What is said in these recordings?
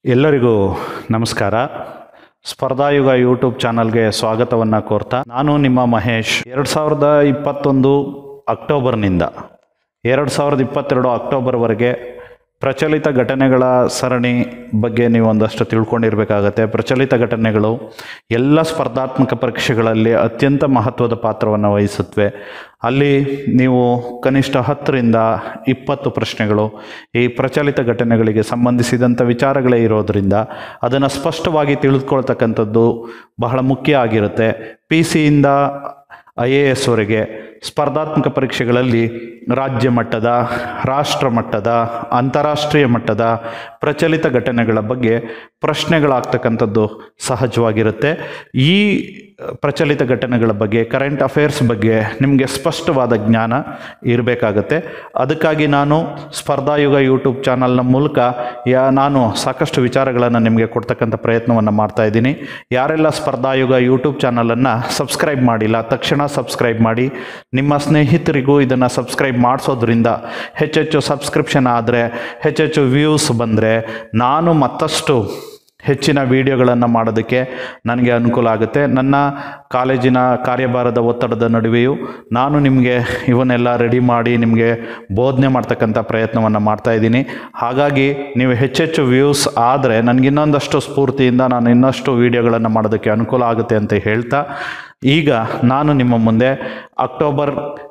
ಎಲ್ಲರಿಗೂ ನಮಸ್ಕಾರ ಸ್ಪರ್ಧಾಯುಗ ಯೂಟ್ಯೂಬ್ ಚಾನಲ್ಗೆ ಸ್ವಾಗತವನ್ನು ಕೋರ್ತಾ ನಾನು ನಿಮ್ಮ ಮಹೇಶ್ ಎರಡು ಸಾವಿರದ ಇಪ್ಪತ್ತೊಂದು ಅಕ್ಟೋಬರ್ನಿಂದ ಎರಡು ಸಾವಿರದ ಇಪ್ಪತ್ತೆರಡು ಅಕ್ಟೋಬರ್ವರೆಗೆ ಪ್ರಚಲಿತ ಘಟನೆಗಳ ಸರಣಿ ಬಗ್ಗೆ ನೀವು ಒಂದಷ್ಟು ತಿಳ್ಕೊಂಡಿರಬೇಕಾಗತ್ತೆ ಪ್ರಚಲಿತ ಘಟನೆಗಳು ಎಲ್ಲ ಸ್ಪರ್ಧಾತ್ಮಕ ಪರೀಕ್ಷೆಗಳಲ್ಲಿ ಅತ್ಯಂತ ಮಹತ್ವದ ಪಾತ್ರವನ್ನು ವಹಿಸುತ್ತವೆ ಅಲ್ಲಿ ನೀವು ಕನಿಷ್ಠ ಹತ್ತರಿಂದ ಇಪ್ಪತ್ತು ಪ್ರಶ್ನೆಗಳು ಈ ಪ್ರಚಲಿತ ಘಟನೆಗಳಿಗೆ ಸಂಬಂಧಿಸಿದಂಥ ವಿಚಾರಗಳೇ ಇರೋದರಿಂದ ಅದನ್ನು ಸ್ಪಷ್ಟವಾಗಿ ತಿಳಿದುಕೊಳ್ತಕ್ಕಂಥದ್ದು ಬಹಳ ಮುಖ್ಯ ಆಗಿರುತ್ತೆ ಪಿ ಸಿಯಿಂದ ಐ ಎ ಎಸ್ವರೆಗೆ ಸ್ಪರ್ಧಾತ್ಮಕ ಪರೀಕ್ಷೆಗಳಲ್ಲಿ ರಾಜ್ಯ ಮಟ್ಟದ ರಾಷ್ಟ್ರ ಮಟ್ಟದ ಅಂತಾರಾಷ್ಟ್ರೀಯ ಮಟ್ಟದ ಪ್ರಚಲಿತ ಘಟನೆಗಳ ಬಗ್ಗೆ ಪ್ರಶ್ನೆಗಳಾಗ್ತಕ್ಕಂಥದ್ದು ಸಹಜವಾಗಿರುತ್ತೆ ಈ ಪ್ರಚಲಿತ ಘಟನೆಗಳ ಬಗ್ಗೆ ಕರೆಂಟ್ ಅಫೇರ್ಸ್ ಬಗ್ಗೆ ನಿಮಗೆ ಸ್ಪಷ್ಟವಾದ ಜ್ಞಾನ ಇರಬೇಕಾಗತ್ತೆ ಅದಕ್ಕಾಗಿ ನಾನು ಸ್ಪರ್ಧಾಯುಗ ಯೂಟ್ಯೂಬ್ ಚಾನಲ್ನ ಮೂಲಕ ಯಾ ನಾನು ಸಾಕಷ್ಟು ವಿಚಾರಗಳನ್ನು ನಿಮಗೆ ಕೊಡ್ತಕ್ಕಂಥ ಪ್ರಯತ್ನವನ್ನು ಮಾಡ್ತಾ ಇದ್ದೀನಿ ಯಾರೆಲ್ಲ ಸ್ಪರ್ಧಾಯುಗ ಯೂಟ್ಯೂಬ್ ಚಾನಲನ್ನು ಸಬ್ಸ್ಕ್ರೈಬ್ ಮಾಡಿಲ್ಲ ತಕ್ಷಣ ಸಬ್ಸ್ಕ್ರೈಬ್ ಮಾಡಿ ನಿಮ್ಮ ಸ್ನೇಹಿತರಿಗೂ ಇದನ್ನು ಸಬ್ಸ್ಕ್ರೈಬ್ ಮಾಡಿಸೋದ್ರಿಂದ ಹೆಚ್ಚೆಚ್ಚು ಸಬ್ಸ್ಕ್ರಿಪ್ಷನ್ ಆದರೆ ಹೆಚ್ಚೆಚ್ಚು ವ್ಯೂಸ್ ಬಂದರೆ ನಾನು ಮತ್ತಷ್ಟು ಹೆಚ್ಚಿನ ವಿಡಿಯೋಗಳನ್ನು ಮಾಡೋದಕ್ಕೆ ನನಗೆ ಅನುಕೂಲ ಆಗುತ್ತೆ ನನ್ನ ಕಾಲೇಜಿನ ಕಾರ್ಯಭಾರದ ಒತ್ತಡದ ನಡುವೆಯೂ ನಾನು ನಿಮಗೆ ಇವನ್ನೆಲ್ಲ ರೆಡಿ ಮಾಡಿ ನಿಮಗೆ ಬೋಧನೆ ಮಾಡ್ತಕ್ಕಂಥ ಪ್ರಯತ್ನವನ್ನು ಮಾಡ್ತಾ ಇದ್ದೀನಿ ಹಾಗಾಗಿ ನೀವು ಹೆಚ್ಚೆಚ್ಚು ವ್ಯೂಸ್ ಆದರೆ ನನಗೆ ಇನ್ನೊಂದಷ್ಟು ಸ್ಫೂರ್ತಿಯಿಂದ ನಾನು ಇನ್ನಷ್ಟು ವಿಡಿಯೋಗಳನ್ನು ಮಾಡೋದಕ್ಕೆ ಅನುಕೂಲ ಆಗುತ್ತೆ ಅಂತ ಹೇಳ್ತಾ ಈಗ ನಾನು ನಿಮ್ಮ ಮುಂದೆ ಅಕ್ಟೋಬರ್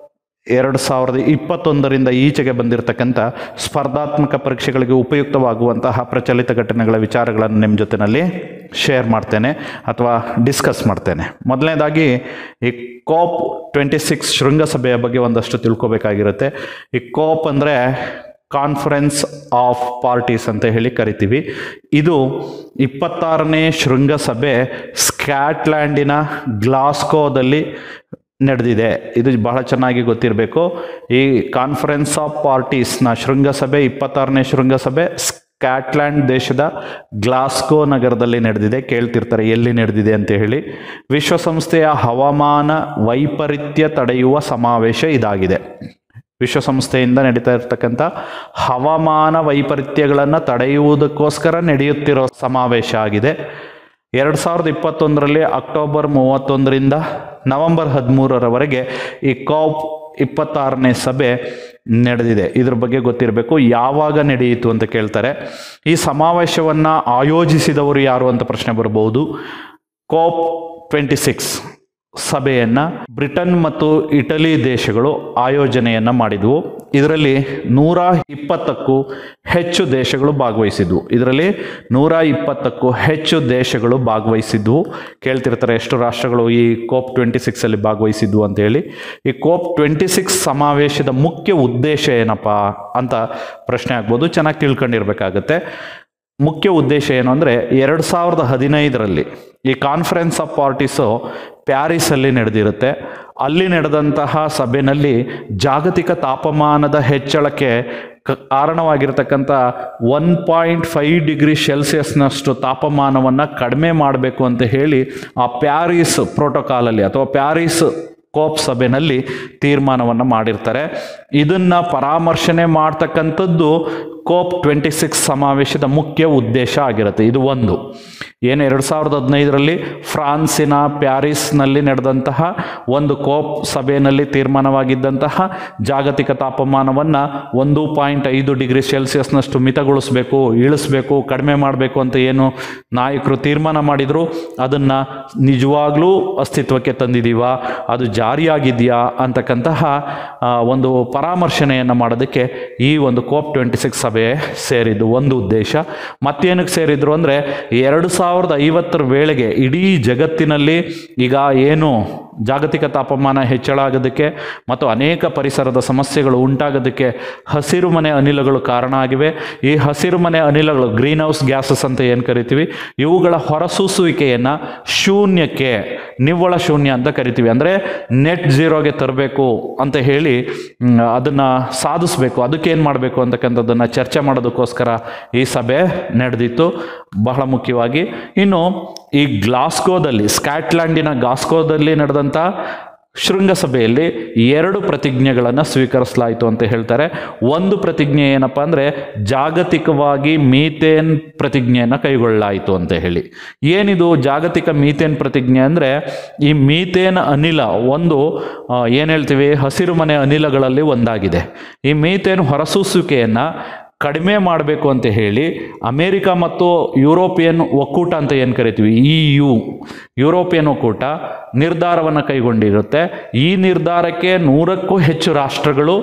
ಎರಡು ಸಾವಿರದ ಇಪ್ಪತ್ತೊಂದರಿಂದ ಈಚೆಗೆ ಬಂದಿರತಕ್ಕಂಥ ಸ್ಪರ್ಧಾತ್ಮಕ ಪರೀಕ್ಷೆಗಳಿಗೆ ಉಪಯುಕ್ತವಾಗುವಂತಹ ಪ್ರಚಲಿತ ಘಟನೆಗಳ ವಿಚಾರಗಳನ್ನು ನಿಮ್ಮ ಜೊತೆಯಲ್ಲಿ ಶೇರ್ ಮಾಡ್ತೇನೆ ಅಥವಾ ಡಿಸ್ಕಸ್ ಮಾಡ್ತೇನೆ ಮೊದಲನೇದಾಗಿ ಈ ಕೋಪ್ ಟ್ವೆಂಟಿ ಸಿಕ್ಸ್ ಶೃಂಗಸಭೆಯ ಬಗ್ಗೆ ಒಂದಷ್ಟು ತಿಳ್ಕೊಬೇಕಾಗಿರುತ್ತೆ ಈ ಕೋಪ್ ಅಂದರೆ ಕಾನ್ಫರೆನ್ಸ್ ಆಫ್ ಪಾರ್ಟೀಸ್ ಅಂತ ಹೇಳಿ ಕರಿತೀವಿ ಇದು ಇಪ್ಪತ್ತಾರನೇ ಶೃಂಗಸಭೆ ಸ್ಕ್ಯಾಟ್ಲ್ಯಾಂಡಿನ ಗ್ಲಾಸ್ಕೋದಲ್ಲಿ ನಡೆದಿದೆ ಇದು ಬಹಳ ಚೆನ್ನಾಗಿ ಗೊತ್ತಿರಬೇಕು ಈ ಕಾನ್ಫರೆನ್ಸ್ ಆಫ್ ಪಾರ್ಟೀಸ್ನ ಶೃಂಗಸಭೆ ಇಪ್ಪತ್ತಾರನೇ ಶೃಂಗಸಭೆ ಸ್ಕಾಟ್ಲ್ಯಾಂಡ್ ದೇಶದ ಗ್ಲಾಸ್ಗೋ ನಗರದಲ್ಲಿ ನಡೆದಿದೆ ಕೇಳ್ತಿರ್ತಾರೆ ಎಲ್ಲಿ ನಡೆದಿದೆ ಅಂತ ಹೇಳಿ ವಿಶ್ವಸಂಸ್ಥೆಯ ಹವಾಮಾನ ವೈಪರೀತ್ಯ ತಡೆಯುವ ಸಮಾವೇಶ ಇದಾಗಿದೆ ವಿಶ್ವಸಂಸ್ಥೆಯಿಂದ ನಡೀತಾ ಇರ್ತಕ್ಕಂಥ ಹವಾಮಾನ ವೈಪರೀತ್ಯಗಳನ್ನು ತಡೆಯುವುದಕ್ಕೋಸ್ಕರ ನಡೆಯುತ್ತಿರೋ ಸಮಾವೇಶ ಆಗಿದೆ ಎರಡು ಸಾವಿರದ ಇಪ್ಪತ್ತೊಂದರಲ್ಲಿ ಅಕ್ಟೋಬರ್ ಮೂವತ್ತೊಂದರಿಂದ ನವೆಂಬರ್ ಹದಿಮೂರರವರೆಗೆ ಈ ಕಾಪ್ ಇಪ್ಪತ್ತಾರನೇ ಸಭೆ ನಡೆದಿದೆ ಇದ್ರ ಬಗ್ಗೆ ಗೊತ್ತಿರಬೇಕು ಯಾವಾಗ ನಡೆಯಿತು ಅಂತ ಕೇಳ್ತಾರೆ ಈ ಸಮಾವೇಶವನ್ನು ಆಯೋಜಿಸಿದವರು ಯಾರು ಅಂತ ಪ್ರಶ್ನೆ ಬರ್ಬೋದು ಕೋಪ್ ಟ್ವೆಂಟಿ ಸಿಕ್ಸ್ ಸಭೆಯನ್ನು ಬ್ರಿಟನ್ ಮತ್ತು ಇಟಲಿ ದೇಶಗಳು ಆಯೋಜನೆಯನ್ನು ಮಾಡಿದವು ಇದರಲ್ಲಿ ನೂರ ಇಪ್ಪತ್ತಕ್ಕೂ ಹೆಚ್ಚು ದೇಶಗಳು ಭಾಗವಹಿಸಿದ್ವು ಇದರಲ್ಲಿ ನೂರ ಇಪ್ಪತ್ತಕ್ಕೂ ಹೆಚ್ಚು ದೇಶಗಳು ಭಾಗವಹಿಸಿದ್ವು ಕೇಳ್ತಿರ್ತಾರೆ ಎಷ್ಟು ರಾಷ್ಟ್ರಗಳು ಈ ಕೋಪ್ ಟ್ವೆಂಟಿ ಸಿಕ್ಸಲ್ಲಿ ಭಾಗವಹಿಸಿದ್ವು ಅಂತ ಹೇಳಿ ಈ ಕೋಪ್ ಟ್ವೆಂಟಿ ಸಿಕ್ಸ್ ಸಮಾವೇಶದ ಮುಖ್ಯ ಉದ್ದೇಶ ಏನಪ್ಪ ಅಂತ ಪ್ರಶ್ನೆ ಆಗ್ಬೋದು ಚೆನ್ನಾಗಿ ತಿಳ್ಕೊಂಡಿರ್ಬೇಕಾಗತ್ತೆ ಮುಖ್ಯ ಉದ್ದೇಶ ಏನು ಅಂದರೆ ಎರಡು ಸಾವಿರದ ಹದಿನೈದರಲ್ಲಿ ಈ ಕಾನ್ಫರೆನ್ಸ್ ಆಫ್ ಪಾರ್ಟೀಸು ಪ್ಯಾರಿಸಲ್ಲಿ ನಡೆದಿರುತ್ತೆ ಅಲ್ಲಿ ನಡೆದಂತಹ ಸಭೆಯಲ್ಲಿ ಜಾಗತಿಕ ತಾಪಮಾನದ ಹೆಚ್ಚಳಕ್ಕೆ ಕ- ಕಾರಣವಾಗಿರ್ತಕ್ಕಂಥ ಒನ್ ಪಾಯಿಂಟ್ ಫೈವ್ ಡಿಗ್ರಿ ಸೆಲ್ಸಿಯಸ್ನಷ್ಟು ತಾಪಮಾನವನ್ನು ಕಡಿಮೆ ಮಾಡಬೇಕು ಅಂತ ಹೇಳಿ ಆ ಪ್ಯಾರಿಸ್ ಪ್ರೋಟೋಕಾಲಲ್ಲಿ ಅಥವಾ ಪ್ಯಾರಿಸ್ ಕೋಪ್ ಸಭೆಯಲ್ಲಿ ತೀರ್ಮಾನವನ್ನು ಮಾಡಿರ್ತಾರೆ ಇದನ್ನು ಪರಾಮರ್ಶನೆ ಮಾಡ್ತಕ್ಕಂಥದ್ದು ಕೋಪ್ ಟ್ವೆಂಟಿ ಸಿಕ್ಸ್ ಸಮಾವೇಶದ ಮುಖ್ಯ ಉದ್ದೇಶ ಆಗಿರುತ್ತೆ ಇದು ಒಂದು ಏನು ಎರಡು ಸಾವಿರದ ಹದಿನೈದರಲ್ಲಿ ಫ್ರಾನ್ಸಿನ ಪ್ಯಾರಿಸ್ನಲ್ಲಿ ನಡೆದಂತಹ ಒಂದು ಕೋಪ್ ಸಭೆಯಲ್ಲಿ ತೀರ್ಮಾನವಾಗಿದ್ದಂತಹ ಜಾಗತಿಕ ತಾಪಮಾನವನ್ನು ಒಂದು ಪಾಯಿಂಟ್ ಐದು ಡಿಗ್ರಿ ಸೆಲ್ಸಿಯಸ್ನಷ್ಟು ಮಿತಗೊಳಿಸಬೇಕು ಇಳಿಸ್ಬೇಕು ಕಡಿಮೆ ಮಾಡಬೇಕು ಅಂತ ಏನು ನಾಯಕರು ತೀರ್ಮಾನ ಮಾಡಿದರು ಅದನ್ನು ನಿಜವಾಗ್ಲೂ ಅಸ್ತಿತ್ವಕ್ಕೆ ತಂದಿದ್ದೀವಾ ಅದು ಜಾರಿಯಾಗಿದೆಯಾ ಅಂತಕ್ಕಂತಹ ಆ, ಒಂದು ಪರಾಮರ್ಶನೆಯನ್ನು ಮಾಡೋದಕ್ಕೆ ಈ ಒಂದು ಕೋಪ್ ಟ್ವೆಂಟಿ ಸಿಕ್ಸ್ ಸಭೆ ಸೇರಿದ್ದು ಒಂದು ಉದ್ದೇಶ ಮತ್ತೇನಕ್ಕೆ ಸೇರಿದ್ರು ಅಂದರೆ ಎರಡು ಸಾವಿರದ ಐವತ್ತರ ವೇಳೆಗೆ ಇಡೀ ಜಗತ್ತಿನಲ್ಲಿ ಈಗ ಏನು ಜಾಗತಿಕ ತಾಪಮಾನ ಹೆಚ್ಚಳ ಆಗೋದಕ್ಕೆ ಮತ್ತು ಅನೇಕ ಪರಿಸರದ ಸಮಸ್ಯೆಗಳು ಉಂಟಾಗೋದಕ್ಕೆ ಹಸಿರು ಮನೆ ಅನಿಲಗಳು ಕಾರಣ ಆಗಿವೆ ಈ ಹಸಿರು ಮನೆ ಅನಿಲಗಳು ಗ್ರೀನ್ ಹೌಸ್ ಗ್ಯಾಸಸ್ ಅಂತ ಏನು ಕರಿತೀವಿ ಇವುಗಳ ಹೊರಸೂಸುವಿಕೆಯನ್ನು ಶೂನ್ಯಕ್ಕೆ ನಿವ್ವಳ ಶೂನ್ಯ ಅಂತ ಕರಿತೀವಿ ಅಂದರೆ ನೆಟ್ ಝೀರೋಗೆ ತರಬೇಕು ಅಂತ ಹೇಳಿ ಮ್, ಅದನ್ನು ಸಾಧಿಸಬೇಕು ಅದಕ್ಕೆ ಏನು ಮಾಡಬೇಕು ಅಂತಕ್ಕಂಥದ್ದನ್ನು ಚರ್ಚೆ ಮಾಡೋದಕ್ಕೋಸ್ಕರ ಈ ಸಭೆ ನಡೆದಿತ್ತು ಬಹಳ ಮುಖ್ಯವಾಗಿ ಇನ್ನು ಈ ಗ್ಲಾಸ್ಗೋದಲ್ಲಿ ಸ್ಕಾಟ್ಲ್ಯಾಂಡಿನ ಗ್ಲಾಸ್ಗೋದಲ್ಲಿ ನಡೆದಂಥ ಶೃಂಗಸಭೆಯಲ್ಲಿ ಎರಡು ಪ್ರತಿಜ್ಞೆಗಳನ್ನು ಸ್ವೀಕರಿಸಲಾಯಿತು ಅಂತ ಹೇಳ್ತಾರೆ ಒಂದು ಪ್ರತಿಜ್ಞೆ ಏನಪ್ಪ ಅಂದರೆ ಜಾಗತಿಕವಾಗಿ ಮೀಥೇನ್ ಪ್ರತಿಜ್ಞೆಯನ್ನು ಕೈಗೊಳ್ಳಲಾಯಿತು ಅಂತ ಹೇಳಿ ಏನಿದು ಜಾಗತಿಕ ಮೀಥೇನ್ ಪ್ರತಿಜ್ಞೆ ಅಂದರೆ ಈ ಮೀಥೇನ್ ಅನಿಲ ಒಂದು ಏನು ಹೇಳ್ತೀವಿ ಹಸಿರು ಮನೆ ಅನಿಲಗಳಲ್ಲಿ ಒಂದಾಗಿದೆ ಈ ಮೀಥೇನ್ ಹೊರಸೂಸುವಿಕೆಯನ್ನು ಕಡಿಮೆ ಮಾಡಬೇಕು ಅಂತ ಹೇಳಿ ಅಮೇರಿಕ ಮತ್ತು ಯುರೋಪಿಯನ್ ಒಕ್ಕೂಟ ಅಂತ ಏನು ಕರಿತೀವಿ ಇ ಯು ಯುರೋಪಿಯನ್ ಒಕ್ಕೂಟ ನಿರ್ಧಾರವನ್ನು ಕೈಗೊಂಡಿರುತ್ತೆ ಈ ನಿರ್ಧಾರಕ್ಕೆ ನೂರಕ್ಕೂ ಹೆಚ್ಚು ರಾಷ್ಟ್ರಗಳು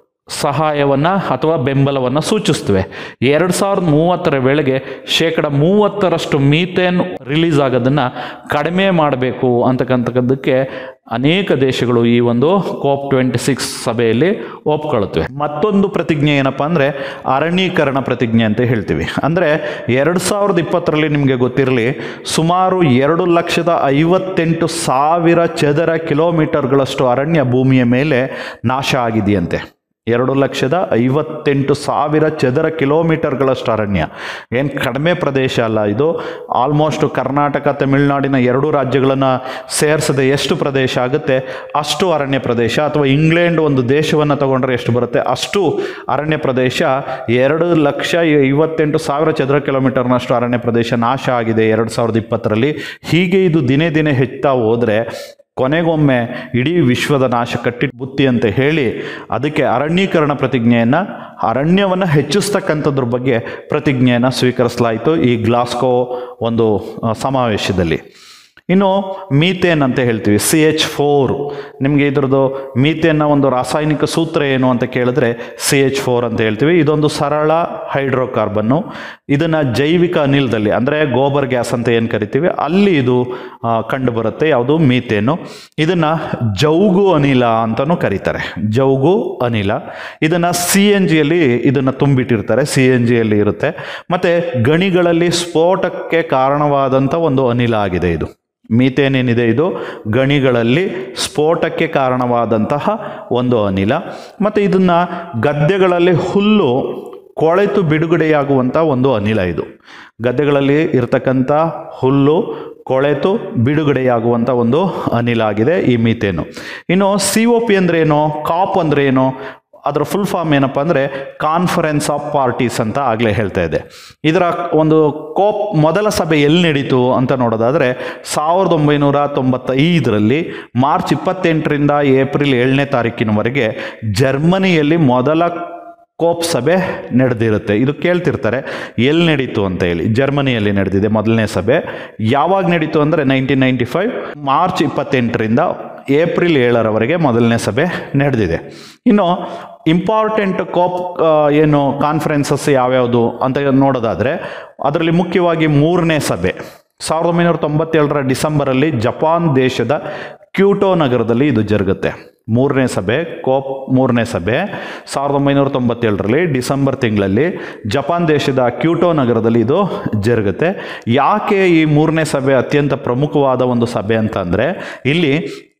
ಸಹಾಯವನ್ನು ಅಥವಾ ಬೆಂಬಲವನ್ನು ಸೂಚಿಸ್ತವೆ ಎರಡು ಸಾವಿರದ ಮೂವತ್ತರ ವೇಳೆಗೆ ಶೇಕಡ ಮೂವತ್ತರಷ್ಟು ಮೀಥೇನ್ ರಿಲೀಸ್ ಆಗೋದನ್ನು ಕಡಿಮೆ ಮಾಡಬೇಕು ಅಂತಕ್ಕಂಥದ್ದಕ್ಕೆ ಅನೇಕ ದೇಶಗಳು ಈ ಒಂದು ಕೋಪ್ ಟ್ವೆಂಟಿ ಸಿಕ್ಸ್ ಸಭೆಯಲ್ಲಿ ಒಪ್ಕೊಳ್ತವೆ ಮತ್ತೊಂದು ಪ್ರತಿಜ್ಞೆ ಏನಪ್ಪ ಅಂದರೆ ಅರಣ್ಯೀಕರಣ ಪ್ರತಿಜ್ಞೆ ಅಂತ ಹೇಳ್ತೀವಿ ಅಂದರೆ ಎರಡು ಸಾವಿರದ ಇಪ್ಪತ್ತರಲ್ಲಿ ನಿಮಗೆ ಗೊತ್ತಿರಲಿ ಸುಮಾರು ಎರಡು ಲಕ್ಷದ ಐವತ್ತೆಂಟು ಸಾವಿರ ಚದರ ಕಿಲೋಮೀಟರ್ಗಳಷ್ಟು ಅರಣ್ಯ ಭೂಮಿಯ ಮೇಲೆ ನಾಶ ಆಗಿದೆಯಂತೆ ಎರಡು ಲಕ್ಷದ ಐವತ್ತೆಂಟು ಸಾವಿರ ಚದರ ಕಿಲೋಮೀಟರ್ಗಳಷ್ಟು ಅರಣ್ಯ ಏನು ಕಡಿಮೆ ಪ್ರದೇಶ ಅಲ್ಲ ಇದು ಆಲ್ಮೋಸ್ಟ್ ಕರ್ನಾಟಕ ತಮಿಳುನಾಡಿನ ಎರಡು ರಾಜ್ಯಗಳನ್ನು ಸೇರಿಸದೆ ಎಷ್ಟು ಪ್ರದೇಶ ಆಗುತ್ತೆ ಅಷ್ಟು ಅರಣ್ಯ ಪ್ರದೇಶ ಅಥವಾ ಇಂಗ್ಲೆಂಡ್ ಒಂದು ದೇಶವನ್ನು ತಗೊಂಡ್ರೆ ಎಷ್ಟು ಬರುತ್ತೆ ಅಷ್ಟು ಅರಣ್ಯ ಪ್ರದೇಶ ಎರಡು ಲಕ್ಷ ಐವತ್ತೆಂಟು ಸಾವಿರ ಚದರ ಕಿಲೋಮೀಟರ್ನಷ್ಟು ಅರಣ್ಯ ಪ್ರದೇಶ ನಾಶ ಆಗಿದೆ ಎರಡು ಸಾವಿರದ ಇಪ್ಪತ್ತರಲ್ಲಿ ಹೀಗೆ ಇದು ದಿನೇ ದಿನೇ ಹೆಚ್ಚುತ್ತಾ ಹೋದರೆ ಕೊನೆಗೊಮ್ಮೆ ಇಡೀ ವಿಶ್ವದ ನಾಶ ಕಟ್ಟಿ ಬುತ್ತಿ ಅಂತ ಹೇಳಿ ಅದಕ್ಕೆ ಅರಣ್ಯೀಕರಣ ಪ್ರತಿಜ್ಞೆಯನ್ನು ಅರಣ್ಯವನ್ನು ಹೆಚ್ಚಿಸ್ತಕ್ಕಂಥದ್ರ ಬಗ್ಗೆ ಪ್ರತಿಜ್ಞೆಯನ್ನು ಸ್ವೀಕರಿಸಲಾಯಿತು ಈ ಗ್ಲಾಸ್ಕೋ ಒಂದು ಆ, ಸಮಾವೇಶದಲ್ಲಿ ಇನ್ನು ಮೀಥೇನ್ ಅಂತ ಹೇಳ್ತೀವಿ ಸಿ ಎಚ್ ಫೋರ್ ನಿಮಗೆ ಇದ್ರದ್ದು ಮೀಥೇನ್ನ ಒಂದು ರಾಸಾಯನಿಕ ಸೂತ್ರ ಏನು ಅಂತ ಕೇಳಿದ್ರೆ ಸಿ ಎಚ್ ಫೋರ್ ಅಂತ ಹೇಳ್ತೀವಿ ಇದೊಂದು ಸರಳ ಹೈಡ್ರೋಕಾರ್ಬನ್ನು ಇದನ್ನು ಜೈವಿಕ ಅನಿಲದಲ್ಲಿ ಅಂದರೆ ಗೋಬರ್ ಗ್ಯಾಸ್ ಅಂತ ಏನು ಕರಿತೀವಿ ಅಲ್ಲಿ ಇದು ಆ, ಕಂಡು ಬರುತ್ತೆ ಯಾವುದು ಮೀಥೇನು ಇದನ್ನು ಜೌಗು ಅನಿಲ ಅಂತಲೂ ಕರೀತಾರೆ ಜೌಗು ಅನಿಲ ಇದನ್ನು ಸಿ ಎನ್ ಜಿಯಲ್ಲಿ ಇದನ್ನು ತುಂಬಿಟ್ಟಿರ್ತಾರೆ ಸಿ ಎನ್ ಜಿಯಲ್ಲಿ ಇರುತ್ತೆ ಮತ್ತು ಗಣಿಗಳಲ್ಲಿ ಸ್ಫೋಟಕ್ಕೆ ಕಾರಣವಾದಂಥ ಒಂದು ಅನಿಲ ಆಗಿದೆ ಇದು ಮೀಥೇನ್ ಏನಿದೆ ಇದು ಗಣಿಗಳಲ್ಲಿ ಸ್ಫೋಟಕ್ಕೆ ಕಾರಣವಾದಂತಹ ಒಂದು ಅನಿಲ ಮತ್ತು ಇದನ್ನು ಗದ್ದೆಗಳಲ್ಲಿ ಹುಲ್ಲು ಕೊಳೆತು ಬಿಡುಗಡೆಯಾಗುವಂಥ ಒಂದು ಅನಿಲ ಇದು ಗದ್ದೆಗಳಲ್ಲಿ ಇರತಕ್ಕಂಥ ಹುಲ್ಲು ಕೊಳೆತು ಬಿಡುಗಡೆಯಾಗುವಂಥ ಒಂದು ಅನಿಲ ಆಗಿದೆ ಈ ಮೀಥೇನು ಇನ್ನು ಸಿ ಒ ಪಿ ಅಂದರೆ ಏನು ಕಾಪ್ ಅಂದರೆ ಏನು ಅದರ ಫುಲ್ ಫಾರ್ಮ್ ಏನಪ್ಪ ಅಂದರೆ ಕಾನ್ಫರೆನ್ಸ್ ಆಫ್ ಪಾರ್ಟೀಸ್ ಅಂತ ಆಗಲೇ ಹೇಳ್ತಾ ಇದೆ ಇದರ ಒಂದು ಕೋಪ್ ಮೊದಲ ಸಭೆ ಎಲ್ಲಿ ನಡೀತು ಅಂತ ನೋಡೋದಾದರೆ ಸಾವಿರದ ಒಂಬೈನೂರ ತೊಂಬತ್ತೈದರಲ್ಲಿ ಮಾರ್ಚ್ ಇಪ್ಪತ್ತೆಂಟರಿಂದ ಏಪ್ರಿಲ್ ಏಳನೇ ತಾರೀಕಿನವರೆಗೆ ಜರ್ಮನಿಯಲ್ಲಿ ಮೊದಲ ಕೋಪ್ ಸಭೆ ನಡೆದಿರುತ್ತೆ ಇದು ಕೇಳ್ತಿರ್ತಾರೆ ಎಲ್ಲಿ ನಡೀತು ಅಂತ ಹೇಳಿ ಜರ್ಮನಿಯಲ್ಲಿ ನಡೆದಿದೆ ಮೊದಲನೇ ಸಭೆ ಯಾವಾಗ ನಡೀತು ಅಂದರೆ ನೈನ್ಟೀನ್ ನೈಂಟಿ ಫೈವ್ ಮಾರ್ಚ್ ಇಪ್ಪತ್ತೆಂಟರಿಂದ ಏಪ್ರಿಲ್ ಏಳರವರೆಗೆ ಮೊದಲನೇ ಸಭೆ ನಡೆದಿದೆ ಇನ್ನು ಇಂಪಾರ್ಟೆಂಟ್ ಕೋಪ್ ಆ, ಏನು ಕಾನ್ಫರೆನ್ಸಸ್ ಯಾವ್ಯಾವುದು ಅಂತ ನೋಡೋದಾದರೆ ಅದರಲ್ಲಿ ಮುಖ್ಯವಾಗಿ ಮೂರನೇ ಸಭೆ ಸಾವಿರದ ಒಂಬೈನೂರ ತೊಂಬತ್ತೇಳರ ಡಿಸೆಂಬರಲ್ಲಿ ಜಪಾನ್ ದೇಶದ ಕ್ಯೂಟೋ ನಗರದಲ್ಲಿ ಇದು ಜರುಗುತ್ತೆ ಮೂರನೇ ಸಭೆ ಕೋಪ್ ಮೂರನೇ ಸಭೆ ಸಾವಿರದ ಒಂಬೈನೂರ ತೊಂಬತ್ತೇಳರಲ್ಲಿ ಡಿಸೆಂಬರ್ ತಿಂಗಳಲ್ಲಿ ಜಪಾನ್ ದೇಶದ ಕ್ಯೂಟೋ ನಗರದಲ್ಲಿ ಇದು ಜರುಗುತ್ತೆ ಯಾಕೆ ಈ ಮೂರನೇ ಸಭೆ ಅತ್ಯಂತ ಪ್ರಮುಖವಾದ ಒಂದು ಸಭೆ ಅಂತಂದರೆ ಇಲ್ಲಿ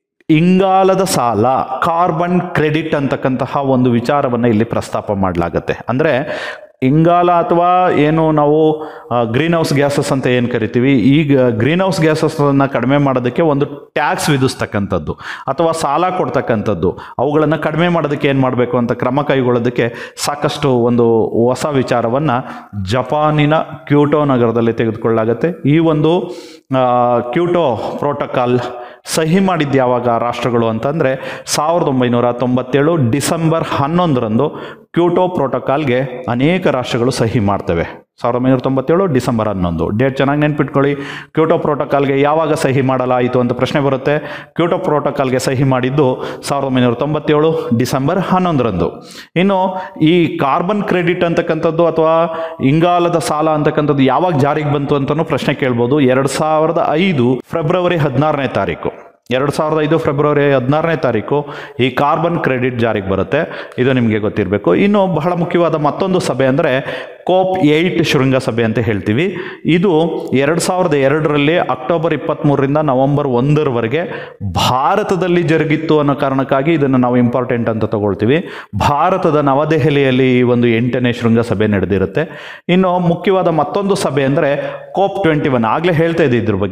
ಇಂಗಾಲದ ಸಾಲ ಕಾರ್ಬನ್ ಕ್ರೆಡಿಟ್ ಅಂತಕ್ಕಂತಹ ಒಂದು ವಿಚಾರವನ್ನು ಇಲ್ಲಿ ಪ್ರಸ್ತಾಪ ಮಾಡಲಾಗತ್ತೆ ಅಂದರೆ ಇಂಗಾಲ ಅಥವಾ ಏನು ನಾವು ಗ್ರೀನ್ ಹೌಸ್ ಗ್ಯಾಸಸ್ ಅಂತ ಏನು ಕರಿತೀವಿ ಈಗ ಗ್ರೀನ್ ಹೌಸ್ ಗ್ಯಾಸಸ್ನ ಕಡಿಮೆ ಮಾಡೋದಕ್ಕೆ ಒಂದು ಟ್ಯಾಕ್ಸ್ ವಿಧಿಸ್ತಕ್ಕಂಥದ್ದು ಅಥವಾ ಸಾಲ ಕೊಡ್ತಕ್ಕಂಥದ್ದು ಅವುಗಳನ್ನು ಕಡಿಮೆ ಮಾಡೋದಕ್ಕೆ ಏನು ಮಾಡಬೇಕು ಅಂತ ಕ್ರಮ ಕೈಗೊಳ್ಳೋದಕ್ಕೆ ಸಾಕಷ್ಟು ಒಂದು ಹೊಸ ವಿಚಾರವನ್ನು ಜಪಾನಿನ ಕ್ಯೂಟೋ ನಗರದಲ್ಲಿ ತೆಗೆದುಕೊಳ್ಳಲಾಗತ್ತೆ ಈ ಒಂದು ಆ, ಕ್ಯೂಟೋ ಪ್ರೋಟೋಕಾಲ್ ಸಹಿ ಮಾಡಿದ್ದು ಯಾವಾಗ ರಾಷ್ಟ್ರಗಳು ಅಂತಂದರೆ ಸಾವಿರದ ಒಂಬೈನೂರ ತೊಂಬತ್ತೇಳು ಡಿಸೆಂಬರ್ ಹನ್ನೊಂದರಂದು ಕ್ಯೂಟೋ ಪ್ರೋಟೋಕಾಲ್ಗೆ ಅನೇಕ ರಾಷ್ಟ್ರಗಳು ಸಹಿ ಮಾಡ್ತವೆ ಸಾವಿರದ ಒಂಬೈನೂರ ತೊಂಬತ್ತೇಳು ಡಿಸೆಂಬರ್ ಹನ್ನೊಂದು ಡೇಟ್ ಚೆನ್ನಾಗಿ ನೆನ್ಪಿಟ್ಕೊಳ್ಳಿ ಕ್ಯೂಟೋ ಪ್ರೋಟೋಕಾಲ್ಗೆ ಯಾವಾಗ ಸಹಿ ಮಾಡಲಾಯಿತು ಅಂತ ಪ್ರಶ್ನೆ ಬರುತ್ತೆ ಕ್ಯೂಟೋ ಪ್ರೋಟೋಕಾಲ್ಗೆ ಸಹಿ ಮಾಡಿದ್ದು ಸಾವಿರದ ಒಂಬೈನೂರ ತೊಂಬತ್ತೇಳು ಡಿಸೆಂಬರ್ ಹನ್ನೊಂದರಂದು ಇನ್ನು ಈ ಕಾರ್ಬನ್ ಕ್ರೆಡಿಟ್ ಅಂತಕ್ಕಂಥದ್ದು ಅಥವಾ ಇಂಗಾಲದ ಸಾಲ ಅಂತಕ್ಕಂಥದ್ದು ಯಾವಾಗ ಜಾರಿಗೆ ಬಂತು ಅಂತಲೂ ಪ್ರಶ್ನೆ ಕೇಳ್ಬೋದು ಎರಡು ಸಾವಿರದ ಐದು ಫೆಬ್ರವರಿ ಹದಿನಾರನೇ ತಾರೀಕು ಎರಡು ಸಾವಿರದ ಐದು ಫೆಬ್ರವರಿ ಹದಿನಾರನೇ ತಾರೀಕು ಈ ಕಾರ್ಬನ್ ಕ್ರೆಡಿಟ್ ಜಾರಿಗೆ ಬರುತ್ತೆ ಇದು ನಿಮಗೆ ಗೊತ್ತಿರಬೇಕು ಇನ್ನು ಬಹಳ ಮುಖ್ಯವಾದ ಮತ್ತೊಂದು ಸಭೆ ಅಂದರೆ ಕೋಪ್ ಏಯ್ಟ್ ಶೃಂಗಸಭೆ ಅಂತ ಹೇಳ್ತೀವಿ ಇದು ಎರಡು ಸಾವಿರದ ಎರಡರಲ್ಲಿ ಅಕ್ಟೋಬರ್ ಇಪ್ಪತ್ತ್ಮೂರರಿಂದ ನವೆಂಬರ್ ಒಂದರವರೆಗೆ ಭಾರತದಲ್ಲಿ ಜರುಗಿತ್ತು ಅನ್ನೋ ಕಾರಣಕ್ಕಾಗಿ ಇದನ್ನು ನಾವು ಇಂಪಾರ್ಟೆಂಟ್ ಅಂತ ತಗೊಳ್ತೀವಿ ಭಾರತದ ನವದೆಹಲಿಯಲ್ಲಿ ಈ ಒಂದು ಎಂಟನೇ ಶೃಂಗಸಭೆ ನಡೆದಿರುತ್ತೆ ಇನ್ನು ಮುಖ್ಯವಾದ ಮತ್ತೊಂದು ಸಭೆ ಅಂದರೆ ಕೋಪ್ ಟ್ವೆಂಟಿ ಒನ್ ಆಗಲೇ ಹೇಳ್ತಾ ಇದ್ದೆ ಇದ್ರ ಬಗ್ಗೆ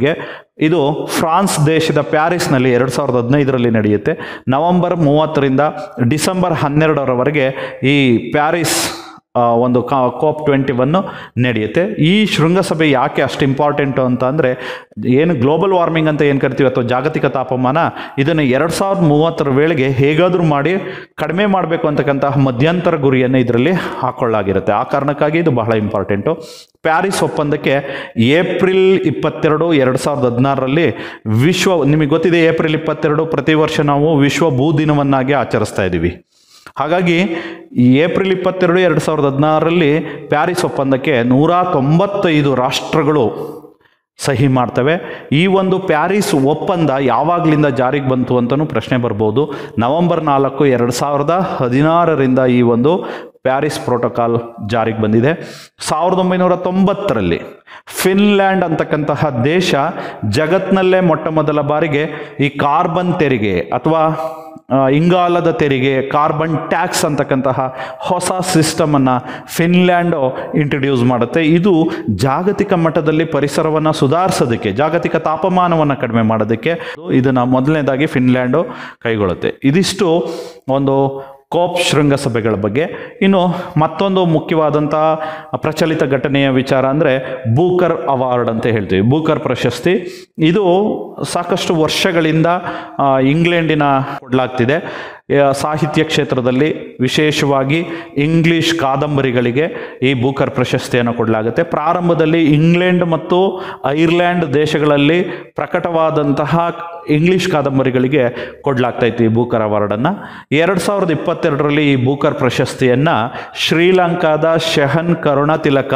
ಇದು ಫ್ರಾನ್ಸ್ ದೇಶದ ಪ್ಯಾರಿಸ್ನಲ್ಲಿ ಎರಡು ಸಾವಿರದ ಹದಿನೈದರಲ್ಲಿ ನಡೆಯುತ್ತೆ ನವೆಂಬರ್ ಮೂವತ್ತರಿಂದ ಡಿಸೆಂಬರ್ ಹನ್ನೆರಡರವರೆಗೆ ಈ ಪ್ಯಾರಿಸ್ ಆ, ಒಂದು ಕಾ ಕೋಪ್ ಟ್ವೆಂಟಿ ಒನ್ನು ನಡೆಯುತ್ತೆ ಈ ಶೃಂಗಸಭೆ ಯಾಕೆ ಅಷ್ಟು ಇಂಪಾರ್ಟೆಂಟು ಅಂತ ಅಂದರೆ ಏನು ಗ್ಲೋಬಲ್ ವಾರ್ಮಿಂಗ್ ಅಂತ ಏನು ಕರಿತೀವಿ ಅಥವಾ ಜಾಗತಿಕ ತಾಪಮಾನ ಇದನ್ನು ಎರಡು ಸಾವಿರದ ಮೂವತ್ತರ ವೇಳೆಗೆ ಹೇಗಾದರೂ ಮಾಡಿ ಕಡಿಮೆ ಮಾಡಬೇಕು ಅಂತಕ್ಕಂತಹ ಮಧ್ಯಂತರ ಗುರಿಯನ್ನು ಇದರಲ್ಲಿ ಹಾಕೊಳ್ಳಾಗಿರುತ್ತೆ ಆ ಕಾರಣಕ್ಕಾಗಿ ಇದು ಬಹಳ ಇಂಪಾರ್ಟೆಂಟು ಪ್ಯಾರಿಸ್ ಒಪ್ಪಂದಕ್ಕೆ ಏಪ್ರಿಲ್ ಇಪ್ಪತ್ತೆರಡು ಎರಡು ಸಾವಿರದ ಹದಿನಾರರಲ್ಲಿ ವಿಶ್ವ ನಿಮಗೆ ಗೊತ್ತಿದೆ ಏಪ್ರಿಲ್ ಇಪ್ಪತ್ತೆರಡು ಪ್ರತಿ ವರ್ಷ ನಾವು ವಿಶ್ವ ಭೂ ದಿನವನ್ನಾಗಿ ಆಚರಿಸ್ತಾ ಇದ್ದೀವಿ ಹಾಗಾಗಿ ಈ ಏಪ್ರಿಲ್ ಇಪ್ಪತ್ತೆರಡು ಎರಡು ಸಾವಿರದ ಹದಿನಾರರಲ್ಲಿ ಪ್ಯಾರಿಸ್ ಒಪ್ಪಂದಕ್ಕೆ ನೂರ ತೊಂಬತ್ತೈದು ರಾಷ್ಟ್ರಗಳು ಸಹಿ ಮಾಡ್ತವೆ ಈ ಒಂದು ಪ್ಯಾರಿಸ್ ಒಪ್ಪಂದ ಯಾವಾಗಲಿಂದ ಜಾರಿಗೆ ಬಂತು ಅಂತಲೂ ಪ್ರಶ್ನೆ ಬರ್ಬೋದು ನವೆಂಬರ್ ನಾಲ್ಕು ಎರಡು ಸಾವಿರದ ಹದಿನಾರರಿಂದ ಈ ಒಂದು ಪ್ಯಾರಿಸ್ ಪ್ರೋಟೋಕಾಲ್ ಜಾರಿಗೆ ಬಂದಿದೆ ಸಾವಿರದ ಒಂಬೈನೂರ ತೊಂಬತ್ತರಲ್ಲಿ ಫಿನ್ಲ್ಯಾಂಡ್ ಅಂತಕ್ಕಂತಹ ದೇಶ ಜಗತ್ನಲ್ಲೇ ಮೊಟ್ಟ ಮೊದಲ ಬಾರಿಗೆ ಈ ಕಾರ್ಬನ್ ತೆರಿಗೆ ಅಥವಾ ಆ, ಇಂಗಾಲದ ತೆರಿಗೆ ಕಾರ್ಬನ್ ಟ್ಯಾಕ್ಸ್ ಅಂತಕ್ಕಂತಹ ಹೊಸ ಸಿಸ್ಟಮನ್ನು ಫಿನ್ಲ್ಯಾಂಡು ಇಂಟ್ರಡ್ಯೂಸ್ ಮಾಡುತ್ತೆ ಇದು ಜಾಗತಿಕ ಮಟ್ಟದಲ್ಲಿ ಪರಿಸರವನ್ನು ಸುಧಾರಿಸೋದಕ್ಕೆ ಜಾಗತಿಕ ತಾಪಮಾನವನ್ನು ಕಡಿಮೆ ಮಾಡೋದಕ್ಕೆ ಇದನ್ನು ಮೊದಲನೇದಾಗಿ ಫಿನ್ಲ್ಯಾಂಡು ಕೈಗೊಳ್ಳುತ್ತೆ ಇದಿಷ್ಟು ಒಂದು ಕೋಪ್ ಶೃಂಗಸಭೆಗಳ ಬಗ್ಗೆ ಇನ್ನು ಮತ್ತೊಂದು ಮುಖ್ಯವಾದಂಥ ಪ್ರಚಲಿತ ಘಟನೆಯ ವಿಚಾರ ಅಂದರೆ ಬೂಕರ್ ಅವಾರ್ಡ್ ಅಂತ ಹೇಳ್ತೀವಿ ಬೂಕರ್ ಪ್ರಶಸ್ತಿ ಇದು ಸಾಕಷ್ಟು ವರ್ಷಗಳಿಂದ ಆ, ಇಂಗ್ಲೆಂಡಿನ ಕೊಡಲಾಗ್ತಿದೆ ಆ, ಸಾಹಿತ್ಯ ಕ್ಷೇತ್ರದಲ್ಲಿ ವಿಶೇಷವಾಗಿ ಇಂಗ್ಲಿಷ್ ಕಾದಂಬರಿಗಳಿಗೆ ಈ ಬೂಕರ್ ಪ್ರಶಸ್ತಿಯನ್ನು ಕೊಡಲಾಗುತ್ತೆ ಪ್ರಾರಂಭದಲ್ಲಿ ಇಂಗ್ಲೆಂಡ್ ಮತ್ತು ಐರ್ಲ್ಯಾಂಡ್ ದೇಶಗಳಲ್ಲಿ ಪ್ರಕಟವಾದಂತಹ ಇಂಗ್ಲಿಷ್ ಕಾದಂಬರಿಗಳಿಗೆ ಕೊಡಲಾಗ್ತಾ ಇತ್ತು ಈ ಬೂಕರ್ ಅವಾರ್ಡನ್ನು ಎರಡು ಸಾವಿರದ ಇಪ್ಪತ್ತೆರಡರಲ್ಲಿ ಈ ಬೂಕರ್ ಪ್ರಶಸ್ತಿಯನ್ನು ಶ್ರೀಲಂಕಾದ ಶೆಹನ್ ಕರುಣ ತಿಲಕ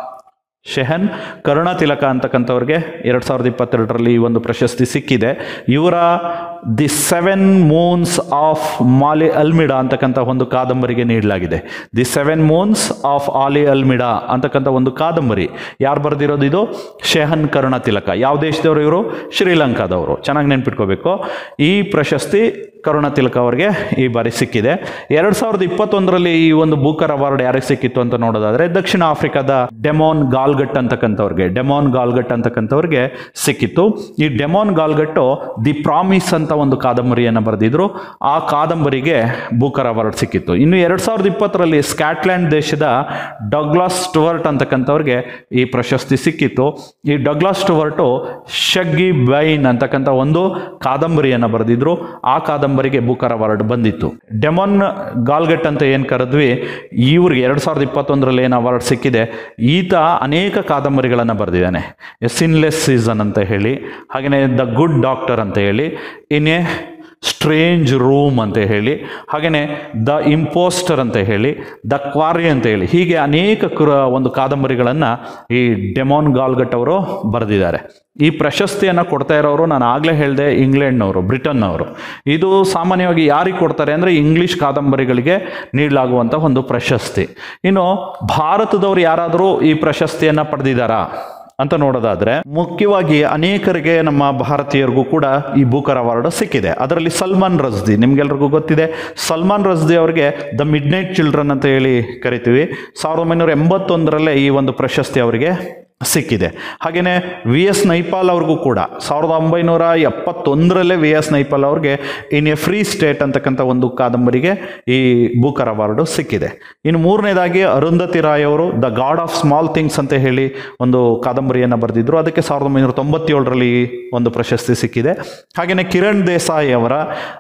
ಶೆಹನ್ ಕರುಣ ತಿಲಕ ಅಂತಕ್ಕಂಥವ್ರಿಗೆ ಎರಡು ಸಾವಿರದ ಇಪ್ಪತ್ತೆರಡರಲ್ಲಿ ಈ ಒಂದು ಪ್ರಶಸ್ತಿ ಸಿಕ್ಕಿದೆ ಇವರ the seven moons of Maali Almeida ಅಂತಕ್ಕಂಥ ಒಂದು ಕಾದಂಬರಿಗೆ ನೀಡಲಾಗಿದೆ ದಿ ಸೆವೆನ್ ಮೂನ್ಸ್ ಆಫ್ ಆಲಿ ಅಲ್ಮಿಡಾ ಅಂತಕ್ಕಂಥ ಒಂದು ಕಾದಂಬರಿ ಯಾರು ಬರೆದಿರೋದು ಇದು ಶೆಹನ್ ಕರುಣ ತಿಲಕ ಯಾವ ದೇಶದವರು ಇವರು ಶ್ರೀಲಂಕಾದವರು ಚೆನ್ನಾಗಿ ನೆನ್ಪಿಟ್ಕೋಬೇಕು ಈ ಪ್ರಶಸ್ತಿ ಕರುಣ ತಿಲಕ ಅವರಿಗೆ ಈ ಬಾರಿ ಸಿಕ್ಕಿದೆ ಎರಡು ಸಾವಿರದ ಇಪ್ಪತ್ತೊಂದರಲ್ಲಿ ಈ ಒಂದು ಬೂಕರ್ ಅವಾರ್ಡ್ ಯಾರಿಗೆ ಸಿಕ್ಕಿತ್ತು ಅಂತ ನೋಡೋದಾದ್ರೆ ದಕ್ಷಿಣ ಆಫ್ರಿಕಾದ ಡೆಮೋನ್ ಗಾಲ್ಗಟ್ ಅಂತಕ್ಕಂಥವ್ರಿಗೆ ಡೆಮೋನ್ ಗಾಲ್ಗಟ್ ಅಂತಕ್ಕಂಥವ್ರಿಗೆ ಸಿಕ್ಕಿತ್ತು ಈ ಡೆಮೋನ್ ಗಾಲ್ಗಟ್ಟು ದಿ ಪ್ರಾಮಿಸ್ ಅಂತ ಒಂದು ಕಾದಂಬರಿಯನ್ನು ಬರೆದಿದ್ರು ಆ ಕಾದಂಬರಿಗೆ ಬೂಕರ್ ಅವಾರ್ಡ್ ಸಿಕ್ಕಿತ್ತು ಇನ್ನು ಎರಡು ಸಾವಿರದ ಇಪ್ಪತ್ತರಲ್ಲಿ ಸ್ಕಾಟ್ಲ್ಯಾಂಡ್ ದೇಶದ ಡಗ್ಲಾಸ್ ಸ್ಟುವರ್ಟ್ ಅಂತಕ್ಕಂಥವ್ರಿಗೆ ಈ ಪ್ರಶಸ್ತಿ ಸಿಕ್ಕಿತ್ತು ಈ ಡಗ್ಲಾಸ್ ಸ್ಟುವರ್ಟು ಶಗ್ಗಿ ಬೈನ್ ಅಂತಕ್ಕಂಥ ಒಂದು ಕಾದಂಬರಿಯನ್ನು ಬರೆದಿದ್ರು ಆ ಕಾದಂಬರಿಗೆ ಬೂಕರ್ ಅವಾರ್ಡ್ ಬಂದಿತ್ತು ಡೆಮೋನ್ ಗಾಲ್ಗಟ್ ಅಂತ ಏನು ಕರೆದ್ವಿ ಇವ್ರಿಗೆ ಎರಡು ಸಾವಿರದ ಇಪ್ಪತ್ತೊಂದರಲ್ಲಿ ಏನು ಅವಾರ್ಡ್ ಸಿಕ್ಕಿದೆ ಈತ ಅನೇಕ ಕಾದಂಬರಿಗಳನ್ನು ಬರೆದಿದ್ದಾನೆ ಸಿನ್ಲೆಸ್ ಸೀಸನ್ ಅಂತ ಹೇಳಿ ಹಾಗೆಯೇ ದ ಗುಡ್ ಡಾಕ್ಟರ್ ಅಂತ ಹೇಳಿ ಇನ್ನೇ ಸ್ಟ್ರೇಂಜ್ ರೂಮ್ ಅಂತ ಹೇಳಿ ಹಾಗೆಯೇ ದ ಇಂಪೋಸ್ಟರ್ ಅಂತ ಹೇಳಿ ದ ಕ್ವಾರಿ ಅಂತ ಹೇಳಿ ಹೀಗೆ ಅನೇಕ ಕುರ ಒಂದು ಕಾದಂಬರಿಗಳನ್ನು ಈ ಡೆಮೋನ್ ಗಾಲ್ಗಟ್ ಅವರು ಬರೆದಿದ್ದಾರೆ ಈ ಪ್ರಶಸ್ತಿಯನ್ನು ಕೊಡ್ತಾ ಇರೋರು ನಾನು ಆಗಲೇ ಹೇಳಿದೆ ಇಂಗ್ಲೆಂಡ್ನವರು ಬ್ರಿಟನ್ನವರು ಇದು ಸಾಮಾನ್ಯವಾಗಿ ಯಾರಿಗೆ ಕೊಡ್ತಾರೆ ಅಂದರೆ ಇಂಗ್ಲಿಷ್ ಕಾದಂಬರಿಗಳಿಗೆ ನೀಡಲಾಗುವಂಥ ಒಂದು ಪ್ರಶಸ್ತಿ ಇನ್ನು ಭಾರತದವರು ಯಾರಾದರೂ ಈ ಪ್ರಶಸ್ತಿಯನ್ನು ಪಡೆದಿದ್ದಾರಾ ಅಂತ ನೋಡೋದಾದ್ರೆ ಮುಖ್ಯವಾಗಿ ಅನೇಕರಿಗೆ ನಮ್ಮ ಭಾರತೀಯರಿಗೂ ಕೂಡ ಈ ಬೂಕರ್ ಅವಾರ್ಡ್ ಸಿಕ್ಕಿದೆ ಅದರಲ್ಲಿ ಸಲ್ಮಾನ್ ರಜ್ದಿ ನಿಮ್ಗೆಲ್ರಿಗೂ ಗೊತ್ತಿದೆ ಸಲ್ಮಾನ್ ರಜ್ದಿ ಅವರಿಗೆ ದ ಮಿಡ್ ನೈಟ್ ಚಿಲ್ಡ್ರನ್ ಅಂತ ಹೇಳಿ ಕರಿತೀವಿ ಸಾವಿರದ ಒಂಬೈನೂರ ಎಂಬತ್ತೊಂದರಲ್ಲೇ ಈ ಒಂದು ಪ್ರಶಸ್ತಿ ಅವರಿಗೆ ಸಿಕ್ಕಿದೆ ಹಾಗೆಯೇ ವಿ ಎಸ್ ನೈಪಾಲ್ ಅವ್ರಿಗೂ ಕೂಡ ಸಾವಿರದ ಒಂಬೈನೂರ ಎಪ್ಪತ್ತೊಂದರಲ್ಲೇ ವಿ ಎಸ್ ನೈಪಾಲ್ ಅವ್ರಿಗೆ ಇನ್ ಎ ಫ್ರೀ ಸ್ಟೇಟ್ ಅಂತಕ್ಕಂಥ ಒಂದು ಕಾದಂಬರಿಗೆ ಈ ಬೂಕರ್ ಅವಾರ್ಡು ಸಿಕ್ಕಿದೆ ಇನ್ನು ಮೂರನೇದಾಗಿ ಅರುಂಧತಿ ರಾಯ್ ಅವರು the god of small things ಅಂತ ಹೇಳಿ ಒಂದು ಕಾದಂಬರಿಯನ್ನು ಬರೆದಿದ್ರು ಅದಕ್ಕೆ ಸಾವಿರದ ಒಂಬೈನೂರ ತೊಂಬತ್ತೇಳರಲ್ಲಿ ಒಂದು ಪ್ರಶಸ್ತಿ ಸಿಕ್ಕಿದೆ ಹಾಗೆಯೇ ಕಿರಣ್ ದೇಸಾಯಿ ಅವರ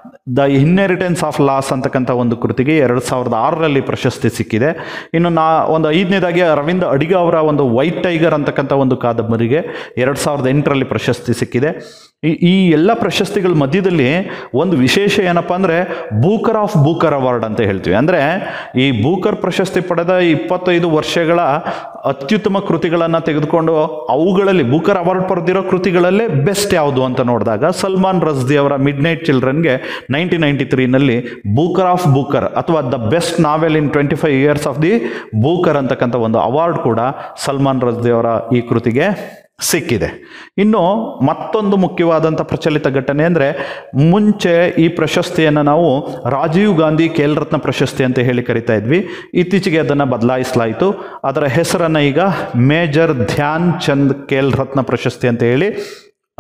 ದ ಇನ್ಹೆರಿಟೆನ್ಸ್ ಆಫ್ ಲಾಸ್ ಅಂತಕ್ಕಂಥ ಒಂದು ಕೃತಿಗೆ ಎರಡು ಸಾವಿರದ ಆರರಲ್ಲಿ ಪ್ರಶಸ್ತಿ ಸಿಕ್ಕಿದೆ ಇನ್ನು ನಾ ಒಂದು ಐದನೇದಾಗಿ ಅರವಿಂದ ಅಡಿಗ ಅವರ ಒಂದು ವೈಟ್ ಟೈಗರ್ ಅಂತಕ್ಕಂಥ ಒಂದು ಕಾದಂಬರಿಗೆ ಎರಡು ಸಾವಿರದ ಎಂಟರಲ್ಲಿ ಪ್ರಶಸ್ತಿ ಸಿಕ್ಕಿದೆ ಈ ಈ ಎಲ್ಲ ಪ್ರಶಸ್ತಿಗಳ ಮಧ್ಯದಲ್ಲಿ ಒಂದು ವಿಶೇಷ ಏನಪ್ಪ ಅಂದರೆ ಬೂಕರ್ ಆಫ್ ಬೂಕರ್ ಅವಾರ್ಡ್ ಅಂತ ಹೇಳ್ತೀವಿ ಅಂದರೆ ಈ ಬೂಕರ್ ಪ್ರಶಸ್ತಿ ಪಡೆದ ಇಪ್ಪತ್ತೈದು ವರ್ಷಗಳ ಅತ್ಯುತ್ತಮ ಕೃತಿಗಳನ್ನು ತೆಗೆದುಕೊಂಡು ಅವುಗಳಲ್ಲಿ ಬೂಕರ್ ಅವಾರ್ಡ್ ಪಡೆದಿರೋ ಕೃತಿಗಳಲ್ಲೇ ಬೆಸ್ಟ್ ಯಾವುದು ಅಂತ ನೋಡಿದಾಗ ಸಲ್ಮಾನ್ ರಜ್ದಿ ಅವರ ಮಿಡ್ ನೈಟ್ ಚಿಲ್ಡ್ರನ್ಗೆ ನೈನ್ಟೀನ್ ನೈಂಟಿ ತ್ರೀನಲ್ಲಿ ಬೂಕರ್ ಆಫ್ ಬೂಕರ್ ಅಥವಾ the best novel in twenty five years of the Booker ಅಂತಕ್ಕಂಥ ಒಂದು ಅವಾರ್ಡ್ ಕೂಡ ಸಲ್ಮಾನ್ ರಜ್ದಿ ಅವರ ಈ ಕೃತಿಗೆ ಸಿಕ್ಕಿದೆ ಇನ್ನು ಮತ್ತೊಂದು ಮುಖ್ಯವಾದಂಥ ಪ್ರಚಲಿತ ಘಟನೆ ಅಂದರೆ ಮುಂಚೆ ಈ ಪ್ರಶಸ್ತಿಯನ್ನು ನಾವು ರಾಜೀವ್ ಗಾಂಧಿ ಖೇಲ್ ರತ್ನ ಪ್ರಶಸ್ತಿ ಅಂತ ಹೇಳಿ ಕರಿತಾ ಇದ್ವಿ ಇತ್ತೀಚೆಗೆ ಅದನ್ನು ಬದಲಾಯಿಸಲಾಯಿತು ಅದರ ಹೆಸರನ್ನು ಈಗ ಮೇಜರ್ ಧ್ಯಾನ್ ಚಂದ್ ಖೇಲ್ ರತ್ನ ಪ್ರಶಸ್ತಿ ಅಂತ ಹೇಳಿ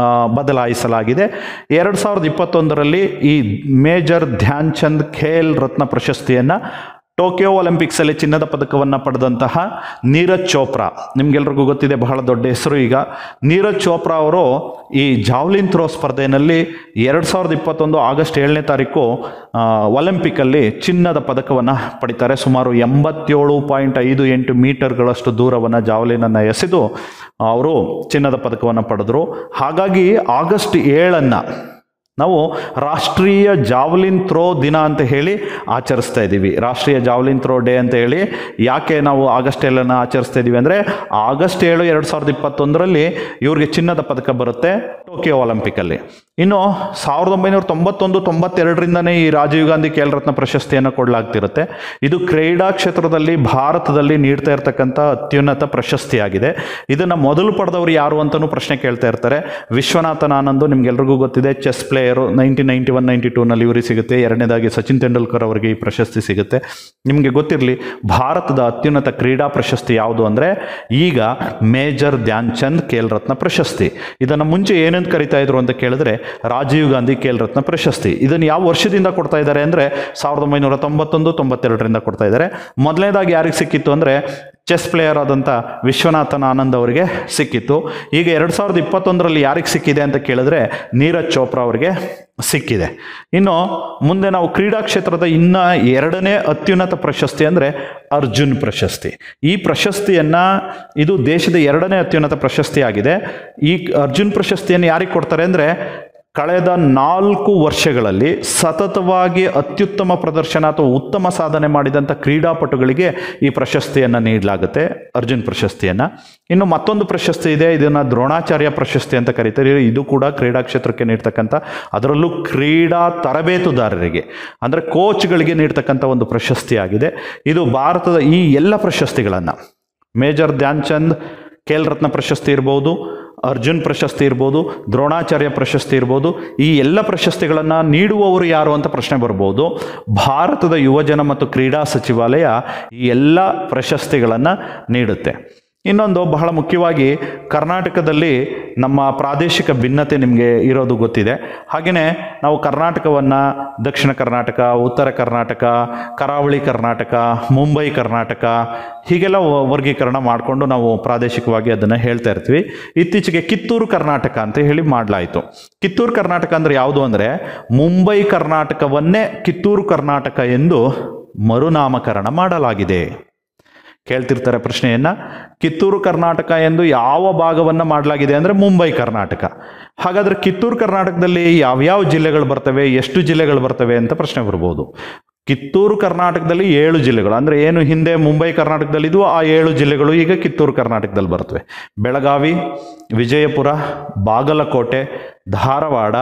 ಆ, ಬದಲಾಯಿಸಲಾಗಿದೆ ಎರಡು ಸಾವಿರದ ಇಪ್ಪತ್ತೊಂದರಲ್ಲಿ ಈ ಮೇಜರ್ ಧ್ಯಾನ್ ಚಂದ್ ಖೇಲ್ ರತ್ನ ಪ್ರಶಸ್ತಿಯನ್ನು ಟೋಕಿಯೋ ಒಲಿಂಪಿಕ್ಸಲ್ಲಿ ಚಿನ್ನದ ಪದಕವನ್ನು ಪಡೆದಂತಹ ನೀರಜ್ ಚೋಪ್ರಾ ನಿಮ್ಗೆಲ್ರಿಗೂ ಗೊತ್ತಿದೆ ಬಹಳ ದೊಡ್ಡ ಹೆಸರು ಈಗ ನೀರಜ್ ಚೋಪ್ರಾ ಅವರು ಈ ಜಾವ್ಲಿನ್ ಥ್ರೋ ಸ್ಪರ್ಧೆಯಲ್ಲಿ ಎರಡು ಸಾವಿರದ ಇಪ್ಪತ್ತೊಂದು ಆಗಸ್ಟ್ ಏಳನೇ ತಾರೀಕು ಆ, ಒಲಿಂಪಿಕ್ಕಲ್ಲಿ ಚಿನ್ನದ ಪದಕವನ್ನು ಪಡಿತಾರೆ ಸುಮಾರು ಎಂಬತ್ತೇಳು ಪಾಯಿಂಟ್ ಐದು ಎಂಟು ಮೀಟರ್ಗಳಷ್ಟು ದೂರವನ್ನು ಜಾವ್ಲಿನನ್ನು ಎಸೆದು ಅವರು ಚಿನ್ನದ ಪದಕವನ್ನು ಪಡೆದರು ಹಾಗಾಗಿ ಆಗಸ್ಟ್ ಏಳನ್ನು ನಾವು ರಾಷ್ಟ್ರೀಯ ಜಾವ್ಲಿನ್ ಥ್ರೋ ದಿನ ಅಂತ ಹೇಳಿ ಆಚರಿಸ್ತಾ ಇದ್ದೀವಿ ರಾಷ್ಟ್ರೀಯ ಜಾವ್ಲಿನ್ ಥ್ರೋ ಡೇ ಅಂತ ಹೇಳಿ ಯಾಕೆ ನಾವು ಆಗಸ್ಟ್ ಏಳನ್ನು ಆಚರಿಸ್ತಾ ಇದ್ದೀವಿ ಅಂದರೆ ಆಗಸ್ಟ್ ಏಳು ಎರಡು ಸಾವಿರದ ಇಪ್ಪತ್ತೊಂದರಲ್ಲಿ ಇವ್ರಿಗೆ ಚಿನ್ನದ ಪದಕ ಬರುತ್ತೆ ಟೋಕಿಯೋ ಒಲಿಂಪಿಕಲ್ಲಿ ಇನ್ನು ಸಾವಿರದ ಒಂಬೈನೂರ ತೊಂಬತ್ತೊಂದು ತೊಂಬತ್ತೆರಡರಿಂದನೇ ಈ ರಾಜೀವ್ ಗಾಂಧಿ ಖೇಲ್ ರತ್ನ ಪ್ರಶಸ್ತಿಯನ್ನು ಕೊಡಲಾಗ್ತಿರುತ್ತೆ ಇದು ಕ್ರೀಡಾ ಕ್ಷೇತ್ರದಲ್ಲಿ ಭಾರತದಲ್ಲಿ ನೀಡ್ತಾ ಇರತಕ್ಕಂಥ ಅತ್ಯುನ್ನತ ಪ್ರಶಸ್ತಿಯಾಗಿದೆ ಇದನ್ನು ಮೊದಲು ಪಡೆದವರು ಯಾರು ಅಂತಲೂ ಪ್ರಶ್ನೆ ಕೇಳ್ತಾ ಇರ್ತಾರೆ ವಿಶ್ವನಾಥನ್ ಆನಂದ್ ನಿಮ್ಗೆಲ್ರಿಗೂ ಗೊತ್ತಿದೆ chess player nineteen ninety one ninety ಟೂನಲ್ಲಿ ಇವರಿಗೆ ಸಿಗುತ್ತೆ ಎರಡನೇದಾಗಿ ಸಚಿನ್ ತೆಂಡೂಲ್ಕರ್ ಅವರಿಗೆ ಈ ಪ್ರಶಸ್ತಿ ಸಿಗುತ್ತೆ ನಿಮಗೆ ಗೊತ್ತಿರಲಿ ಭಾರತದ ಅತ್ಯುನ್ನತ ಕ್ರೀಡಾ ಪ್ರಶಸ್ತಿ ಯಾವುದು ಅಂದರೆ ಈಗ ಮೇಜರ್ ಧ್ಯಾನ್ ಚಂದ್ ಖೇಲ್ ರತ್ನ ಪ್ರಶಸ್ತಿ ಇದನ್ನು ಮುಂಚೆ ಏನಂತ ಕರಿತಾ ಇದ್ರು ಅಂತ ಕೇಳಿದ್ರೆ ರಾಜೀವ್ ಗಾಂಧಿ ಖೇಲ್ ರತ್ನ ಪ್ರಶಸ್ತಿ ಇದನ್ನು ಯಾವ ವರ್ಷದಿಂದ ಕೊಡ್ತಾ ಇದ್ದಾರೆ ಅಂದರೆ ಸಾವಿರದ ಒಂಬೈನೂರ ತೊಂಬತ್ತೊಂದು ತೊಂಬತ್ತೆರಡರಿಂದ ಕೊಡ್ತಾ ಇದ್ದಾರೆ ಮೊದಲನೇದಾಗಿ ಯಾರಿಗೆ ಸಿಕ್ಕಿತ್ತು ಅಂದರೆ ಚೆಸ್ ಪ್ಲೇಯರ್ ಆದಂಥ ವಿಶ್ವನಾಥನ್ ಆನಂದ್ ಅವರಿಗೆ ಸಿಕ್ಕಿತ್ತು ಈಗ ಎರಡು ಸಾವಿರದ ಇಪ್ಪತ್ತೊಂದರಲ್ಲಿ ಯಾರಿಗೆ ಸಿಕ್ಕಿದೆ ಅಂತ ಕೇಳಿದ್ರೆ ನೀರಜ್ ಚೋಪ್ರಾ ಅವರಿಗೆ ಸಿಕ್ಕಿದೆ ಇನ್ನು ಮುಂದೆ ನಾವು ಕ್ರೀಡಾ ಕ್ಷೇತ್ರದ ಇನ್ನ ಎರಡನೇ ಅತ್ಯುನ್ನತ ಪ್ರಶಸ್ತಿ ಅಂದರೆ ಅರ್ಜುನ್ ಪ್ರಶಸ್ತಿ ಈ ಪ್ರಶಸ್ತಿಯನ್ನು ಇದು ದೇಶದ ಎರಡನೇ ಅತ್ಯುನ್ನತ ಪ್ರಶಸ್ತಿ ಆಗಿದೆ ಈ ಅರ್ಜುನ್ ಪ್ರಶಸ್ತಿಯನ್ನು ಯಾರಿಗೆ ಕೊಡ್ತಾರೆ ಅಂದರೆ ಕಳೆದ ನಾಲ್ಕು ವರ್ಷಗಳಲ್ಲಿ ಸತತವಾಗಿ ಅತ್ಯುತ್ತಮ ಪ್ರದರ್ಶನ ಅಥವಾ ಉತ್ತಮ ಸಾಧನೆ ಮಾಡಿದಂಥ ಕ್ರೀಡಾಪಟುಗಳಿಗೆ ಈ ಪ್ರಶಸ್ತಿಯನ್ನು ನೀಡಲಾಗುತ್ತೆ ಅರ್ಜುನ್ ಪ್ರಶಸ್ತಿಯನ್ನು ಇನ್ನು ಮತ್ತೊಂದು ಪ್ರಶಸ್ತಿ ಇದೆ ಇದನ್ನು ದ್ರೋಣಾಚಾರ್ಯ ಪ್ರಶಸ್ತಿ ಅಂತ ಕರೀತಾರೆ ಇದು ಕೂಡ ಕ್ರೀಡಾ ಕ್ಷೇತ್ರಕ್ಕೆ ನೀಡ್ತಕ್ಕಂಥ ಅದರಲ್ಲೂ ಕ್ರೀಡಾ ತರಬೇತುದಾರರಿಗೆ ಅಂದರೆ ಕೋಚ್ಗಳಿಗೆ ನೀಡ್ತಕ್ಕಂಥ ಒಂದು ಪ್ರಶಸ್ತಿಯಾಗಿದೆ ಇದು ಭಾರತದ ಈ ಎಲ್ಲ ಪ್ರಶಸ್ತಿಗಳನ್ನು ಮೇಜರ್ ಧ್ಯಾನ್ ಚಂದ್ ಖೇಲ್ ರತ್ನ ಪ್ರಶಸ್ತಿ ಇರ್ಬೋದು ಅರ್ಜುನ್ ಪ್ರಶಸ್ತಿ ಇರ್ಬೋದು ದ್ರೋಣಾಚಾರ್ಯ ಪ್ರಶಸ್ತಿ ಇರ್ಬೋದು ಈ ಎಲ್ಲ ಪ್ರಶಸ್ತಿಗಳನ್ನು ನೀಡುವವರು ಯಾರು ಅಂತ ಪ್ರಶ್ನೆ ಬರ್ಬೋದು ಭಾರತದ ಯುವಜನ ಮತ್ತು ಕ್ರೀಡಾ ಸಚಿವಾಲಯ ಈ ಎಲ್ಲ ಪ್ರಶಸ್ತಿಗಳನ್ನು ನೀಡುತ್ತೆ ಇನ್ನೊಂದು ಬಹಳ ಮುಖ್ಯವಾಗಿ ಕರ್ನಾಟಕದಲ್ಲಿ ನಮ್ಮ ಪ್ರಾದೇಶಿಕ ಭಿನ್ನತೆ ನಿಮಗೆ ಇರೋದು ಗೊತ್ತಿದೆ ಹಾಗೆಯೇ ನಾವು ಕರ್ನಾಟಕವನ್ನು ದಕ್ಷಿಣ ಕರ್ನಾಟಕ ಉತ್ತರ ಕರ್ನಾಟಕ ಕರಾವಳಿ ಕರ್ನಾಟಕ ಮುಂಬೈ ಕರ್ನಾಟಕ ಹೀಗೆಲ್ಲ ವ- ವರ್ಗೀಕರಣ ಮಾಡಿಕೊಂಡು ನಾವು ಪ್ರಾದೇಶಿಕವಾಗಿ ಅದನ್ನು ಹೇಳ್ತಾ ಇರ್ತೀವಿ ಇತ್ತೀಚೆಗೆ ಕಿತ್ತೂರು ಕರ್ನಾಟಕ ಅಂತ ಹೇಳಿ ಮಾಡಲಾಯಿತು ಕಿತ್ತೂರು ಕರ್ನಾಟಕ ಅಂದರೆ ಯಾವುದು ಅಂದರೆ ಮುಂಬೈ ಕರ್ನಾಟಕವನ್ನೇ ಕಿತ್ತೂರು ಕರ್ನಾಟಕ ಎಂದು ಮರುನಾಮಕರಣ ಮಾಡಲಾಗಿದೆ ಕೇಳ್ತಿರ್ತಾರೆ ಪ್ರಶ್ನೆಯನ್ನ ಕಿತ್ತೂರು ಕರ್ನಾಟಕ ಎಂದು ಯಾವ ಭಾಗವನ್ನು ಮಾಡಲಾಗಿದೆ ಅಂದರೆ ಮುಂಬೈ ಕರ್ನಾಟಕ ಹಾಗಾದರೆ ಕಿತ್ತೂರು ಕರ್ನಾಟಕದಲ್ಲಿ ಯಾವ್ಯಾವ ಜಿಲ್ಲೆಗಳು ಬರ್ತವೆ ಎಷ್ಟು ಜಿಲ್ಲೆಗಳು ಬರ್ತವೆ ಅಂತ ಪ್ರಶ್ನೆ ಬರ್ಬೋದು ಕಿತ್ತೂರು ಕರ್ನಾಟಕದಲ್ಲಿ ಏಳು ಜಿಲ್ಲೆಗಳು ಅಂದರೆ ಏನು ಹಿಂದೆ ಮುಂಬೈ ಕರ್ನಾಟಕದಲ್ಲಿದ್ವು ಆ ಏಳು ಜಿಲ್ಲೆಗಳು ಈಗ ಕಿತ್ತೂರು ಕರ್ನಾಟಕದಲ್ಲಿ ಬರ್ತವೆ ಬೆಳಗಾವಿ ವಿಜಯಪುರ ಬಾಗಲಕೋಟೆ ಧಾರವಾಡ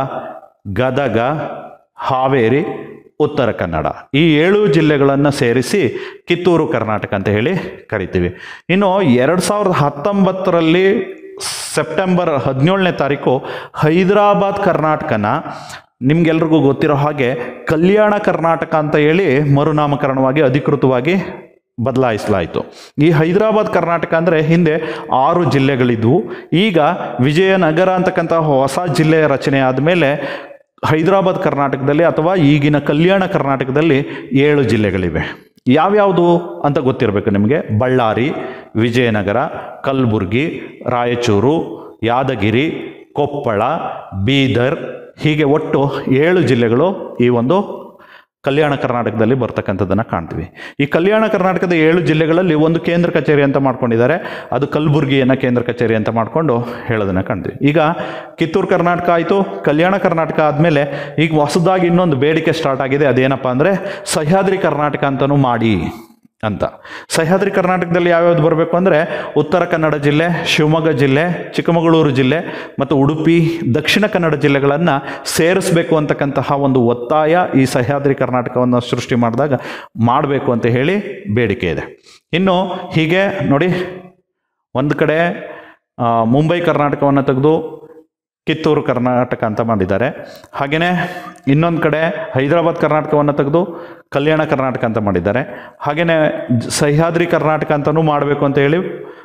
ಗದಗ ಹಾವೇರಿ ಉತ್ತರ ಕನ್ನಡ ಈ ಏಳು ಜಿಲ್ಲೆಗಳನ್ನು ಸೇರಿಸಿ ಕಿತ್ತೂರು ಕರ್ನಾಟಕ ಅಂತ ಹೇಳಿ ಕರಿತೀವಿ ಇನ್ನು ಎರಡು ಸಾವಿರದ ಹತ್ತೊಂಬತ್ತರಲ್ಲಿ ಸೆಪ್ಟೆಂಬರ್ ಹದಿನೇಳನೇ ತಾರೀಕು ಹೈದರಾಬಾದ್ ಕರ್ನಾಟಕನ ನಿಮ್ಗೆಲ್ರಿಗೂ ಗೊತ್ತಿರೋ ಹಾಗೆ ಕಲ್ಯಾಣ ಕರ್ನಾಟಕ ಅಂತ ಹೇಳಿ ಮರುನಾಮಕರಣವಾಗಿ ಅಧಿಕೃತವಾಗಿ ಬದಲಾಯಿಸಲಾಯಿತು ಈ ಹೈದರಾಬಾದ್ ಕರ್ನಾಟಕ ಅಂದರೆ ಹಿಂದೆ ಆರು ಜಿಲ್ಲೆಗಳಿದ್ವು ಈಗ ವಿಜಯನಗರ ಅಂತಕ್ಕಂಥ ಹೊಸ ಜಿಲ್ಲೆಯ ರಚನೆ ಆದಮೇಲೆ ಹೈದರಾಬಾದ್ ಕರ್ನಾಟಕದಲ್ಲಿ ಅಥವಾ ಈಗಿನ ಕಲ್ಯಾಣ ಕರ್ನಾಟಕದಲ್ಲಿ ಏಳು ಜಿಲ್ಲೆಗಳಿವೆ ಯಾವ್ಯಾವುದು ಅಂತ ಗೊತ್ತಿರಬೇಕು ನಿಮಗೆ ಬಳ್ಳಾರಿ ವಿಜಯನಗರ ಕಲಬುರ್ಗಿ ರಾಯಚೂರು ಯಾದಗಿರಿ ಕೊಪ್ಪಳ ಬೀದರ್ ಹೀಗೆ ಒಟ್ಟು ಏಳು ಜಿಲ್ಲೆಗಳು ಈ ಒಂದು ಕಲ್ಯಾಣ ಕರ್ನಾಟಕದಲ್ಲಿ ಬರ್ತಕ್ಕಂಥದ್ದನ್ನು ಕಾಣ್ತೀವಿ ಈ ಕಲ್ಯಾಣ ಕರ್ನಾಟಕದ ಏಳು ಜಿಲ್ಲೆಗಳಲ್ಲಿ ಒಂದು ಕೇಂದ್ರ ಕಚೇರಿ ಅಂತ ಮಾಡ್ಕೊಂಡಿದ್ದಾರೆ ಅದು ಕಲಬುರಗಿಯನ್ನು ಕೇಂದ್ರ ಕಚೇರಿ ಅಂತ ಮಾಡಿಕೊಂಡು ಹೇಳೋದನ್ನು ಕಾಣ್ತೀವಿ ಈಗ ಕಿತ್ತೂರು ಕರ್ನಾಟಕ ಆಯಿತು ಕಲ್ಯಾಣ ಕರ್ನಾಟಕ ಆದಮೇಲೆ ಈಗ ಹೊಸದಾಗಿ ಇನ್ನೊಂದು ಬೇಡಿಕೆ ಸ್ಟಾರ್ಟ್ ಆಗಿದೆ ಅದೇನಪ್ಪ ಅಂದರೆ ಸಹ್ಯಾದ್ರಿ ಕರ್ನಾಟಕ ಅಂತಲೂ ಮಾಡಿ ಅಂತ ಸಹ್ಯಾದ್ರಿ ಕರ್ನಾಟಕದಲ್ಲಿ ಯಾವ್ಯಾವ್ದು ಬರಬೇಕು ಅಂದರೆ ಉತ್ತರ ಕನ್ನಡ ಜಿಲ್ಲೆ ಶಿವಮೊಗ್ಗ ಜಿಲ್ಲೆ ಚಿಕ್ಕಮಗಳೂರು ಜಿಲ್ಲೆ ಮತ್ತು ಉಡುಪಿ ದಕ್ಷಿಣ ಕನ್ನಡ ಜಿಲ್ಲೆಗಳನ್ನು ಸೇರಿಸಬೇಕು ಅಂತಕ್ಕಂತಹ ಒಂದು ಒತ್ತಾಯ ಈ ಸಹ್ಯಾದ್ರಿ ಕರ್ನಾಟಕವನ್ನು ಸೃಷ್ಟಿ ಮಾಡಿದಾಗ ಮಾಡಬೇಕು ಅಂತ ಹೇಳಿ ಬೇಡಿಕೆ ಇದೆ ಇನ್ನು ಹೀಗೆ ನೋಡಿ ಒಂದು ಕಡೆ ಆ, ಮುಂಬೈ ಕರ್ನಾಟಕವನ್ನು ತೆಗೆದು ಕಿತ್ತೂರು ಕರ್ನಾಟಕ ಅಂತ ಮಾಡಿದ್ದಾರೆ ಹಾಗೆಯೇ ಇನ್ನೊಂದು ಕಡೆ ಹೈದರಾಬಾದ್ ಕರ್ನಾಟಕವನ್ನು ತೆಗೆದು ಕಲ್ಯಾಣ ಕರ್ನಾಟಕ ಅಂತ ಮಾಡಿದ್ದಾರೆ ಹಾಗೆಯೇ ಜ- ಸಹ್ಯಾದ್ರಿ ಕರ್ನಾಟಕ ಅಂತಲೂ ಮಾಡಬೇಕು ಅಂತ ಹೇಳಿ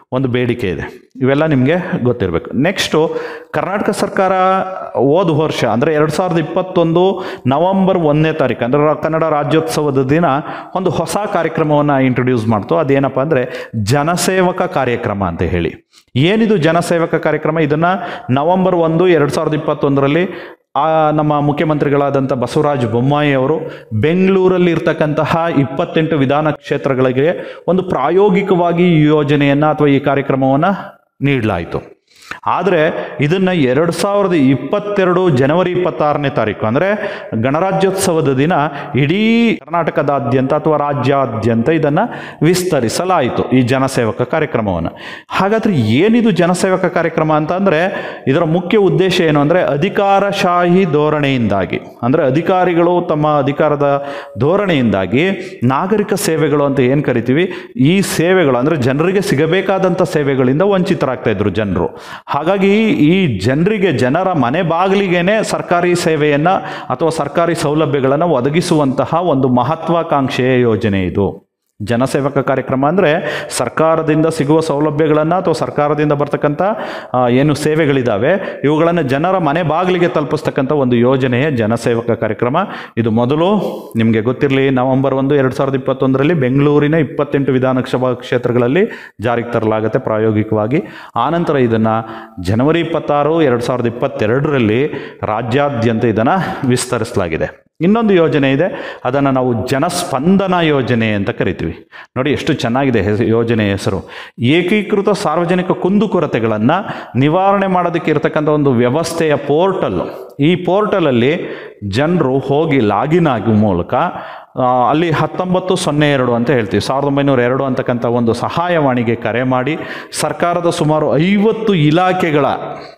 ಒಂದು ಬೇಡಿಕೆ ಇದೆ ಇವೆಲ್ಲ ನಿಮಗೆ ಗೊತ್ತಿರಬೇಕು ನೆಕ್ಸ್ಟು ಕರ್ನಾಟಕ ಸರ್ಕಾರ ಹೋದ ವರ್ಷ ಅಂದರೆ ಎರಡು ಸಾವಿರದ ಇಪ್ಪತ್ತೊಂದು ನವಂಬರ್ ಒಂದನೇ ತಾರೀಕು ಅಂದರೆ ರ- ಕನ್ನಡ ರಾಜ್ಯೋತ್ಸವದ ದಿನ ಒಂದು ಹೊಸ ಕಾರ್ಯಕ್ರಮವನ್ನು ಇಂಟ್ರೊಡ್ಯೂಸ್ ಮಾಡ್ತು ಅದೇನಪ್ಪ ಅಂದರೆ ಜನಸೇವಕ ಕಾರ್ಯಕ್ರಮ ಅಂತ ಹೇಳಿ ಏನಿದು ಜನಸೇವಕ ಕಾರ್ಯಕ್ರಮ ಇದನ್ನು ನವಂಬರ್ ಒಂದು ಎರಡು ಸಾವಿರದ ಇಪ್ಪತ್ತೊಂದರಲ್ಲಿ ಆ ನಮ್ಮ ಮುಖ್ಯಮಂತ್ರಿಗಳಾದಂಥ ಬಸವರಾಜ ಬೊಮ್ಮಾಯಿ ಅವರು ಬೆಂಗಳೂರಲ್ಲಿ ಇರ್ತಕ್ಕಂತಹ ಇಪ್ಪತ್ತೆಂಟು ವಿಧಾನ ಕ್ಷೇತ್ರಗಳಿಗೆ ಒಂದು ಪ್ರಾಯೋಗಿಕವಾಗಿ ಈ ಯೋಜನೆಯನ್ನು ಅಥವಾ ಈ ಕಾರ್ಯಕ್ರಮವನ್ನು ನೀಡಲಾಯಿತು ಆದರೆ ಇದನ್ನು ಎರಡು ಸಾವಿರದ ಇಪ್ಪತ್ತೆರಡು ಜನವರಿ ಇಪ್ಪತ್ತಾರನೇ ತಾರೀಕು ಅಂದರೆ ಗಣರಾಜ್ಯೋತ್ಸವದ ದಿನ ಇಡೀ ಕರ್ನಾಟಕದಾದ್ಯಂತ ಅಥವಾ ರಾಜ್ಯಾದ್ಯಂತ ಇದನ್ನು ವಿಸ್ತರಿಸಲಾಯಿತು ಈ ಜನಸೇವಕ ಕಾರ್ಯಕ್ರಮವನ್ನು ಹಾಗಾದರೆ ಏನಿದು ಜನಸೇವಕ ಕಾರ್ಯಕ್ರಮ ಅಂತ ಅಂದರೆ ಇದರ ಮುಖ್ಯ ಉದ್ದೇಶ ಏನು ಅಂದರೆ ಅಧಿಕಾರಶಾಹಿ ಧೋರಣೆಯಿಂದಾಗಿ ಅಂದರೆ ಅಧಿಕಾರಿಗಳು ತಮ್ಮ ಅಧಿಕಾರದ ಧೋರಣೆಯಿಂದಾಗಿ ನಾಗರಿಕ ಸೇವೆಗಳು ಅಂತ ಏನು ಕರಿತೀವಿ ಈ ಸೇವೆಗಳು ಅಂದರೆ ಜನರಿಗೆ ಸಿಗಬೇಕಾದಂಥ ಸೇವೆಗಳಿಂದ ವಂಚಿತರಾಗ್ತಾ ಇದ್ರು ಜನರು ಹಾಗಾಗಿ ಈ ಜನರಿಗೆ ಜನರ ಮನೆ ಬಾಗಿಲಿಗೇನೆ ಸರ್ಕಾರಿ ಸೇವೆಯನ್ನು ಅಥವಾ ಸರ್ಕಾರಿ ಸೌಲಭ್ಯಗಳನ್ನು ಒದಗಿಸುವಂತಹ ಒಂದು ಮಹತ್ವಾಕಾಂಕ್ಷೆಯ ಯೋಜನೆ ಇದು ಜನಸೇವಕ ಕಾರ್ಯಕ್ರಮ ಅಂದರೆ ಸರ್ಕಾರದಿಂದ ಸಿಗುವ ಸೌಲಭ್ಯಗಳನ್ನು ಅಥವಾ ಸರ್ಕಾರದಿಂದ ಬರ್ತಕ್ಕಂಥ ಆ, ಏನು ಸೇವೆಗಳಿದ್ದಾವೆ ಇವುಗಳನ್ನು ಜನರ ಮನೆ ಬಾಗಿಲಿಗೆ ತಲುಪಿಸ್ತಕ್ಕಂಥ ಒಂದು ಯೋಜನೆಯೇ ಜನಸೇವಕ ಕಾರ್ಯಕ್ರಮ ಇದು ಮೊದಲು ನಿಮಗೆ ಗೊತ್ತಿರಲಿ ನವೆಂಬರ್ ಒಂದು ಎರಡು ಸಾವಿರದ ಇಪ್ಪತ್ತೊಂದರಲ್ಲಿ ಬೆಂಗಳೂರಿನ ಇಪ್ಪತ್ತೆಂಟು ವಿಧಾನಸಭಾ ಕ್ಷೇತ್ರಗಳಲ್ಲಿ ಜಾರಿಗೆ ತರಲಾಗುತ್ತೆ ಪ್ರಾಯೋಗಿಕವಾಗಿ ಆನಂತರ ಇದನ್ನು ಜನವರಿ ಇಪ್ಪತ್ತಾರು ಎರಡು ಸಾವಿರದ ಇಪ್ಪತ್ತೆರಡರಲ್ಲಿ ರಾಜ್ಯಾದ್ಯಂತ ಇದನ್ನು ವಿಸ್ತರಿಸಲಾಗಿದೆ ಇನ್ನೊಂದು ಯೋಜನೆ ಇದೆ ಅದನ್ನು ನಾವು ಜನಸ್ಪಂದನ ಯೋಜನೆ ಅಂತ ಕರಿತೀವಿ ನೋಡಿ ಎಷ್ಟು ಚೆನ್ನಾಗಿದೆ ಹೆಸ- ಯೋಜನೆ ಹೆಸರು ಏಕೀಕೃತ ಸಾರ್ವಜನಿಕ ಕುಂದುಕೊರತೆಗಳನ್ನು ನಿವಾರಣೆ ಮಾಡೋದಕ್ಕೆ ಇರತಕ್ಕಂಥ ಒಂದು ವ್ಯವಸ್ಥೆಯ ಪೋರ್ಟಲ್ ಈ ಪೋರ್ಟಲಲ್ಲಿ ಜನರು ಹೋಗಿ ಲಾಗಿನ್ ಆಗುವ ಮೂಲಕ ಆ, ಅಲ್ಲಿ ಹತ್ತೊಂಬತ್ತು ಸೊನ್ನೆ ಎರಡು ಅಂತ ಹೇಳ್ತೀವಿ ಸಾವಿರದ ಒಂಬೈನೂರ ಎರಡು ಅಂತಕ್ಕಂಥ ಒಂದು ಸಹಾಯವಾಣಿಗೆ ಕರೆ ಮಾಡಿ ಸರ್ಕಾರದ ಸುಮಾರು ಐವತ್ತು ಇಲಾಖೆಗಳ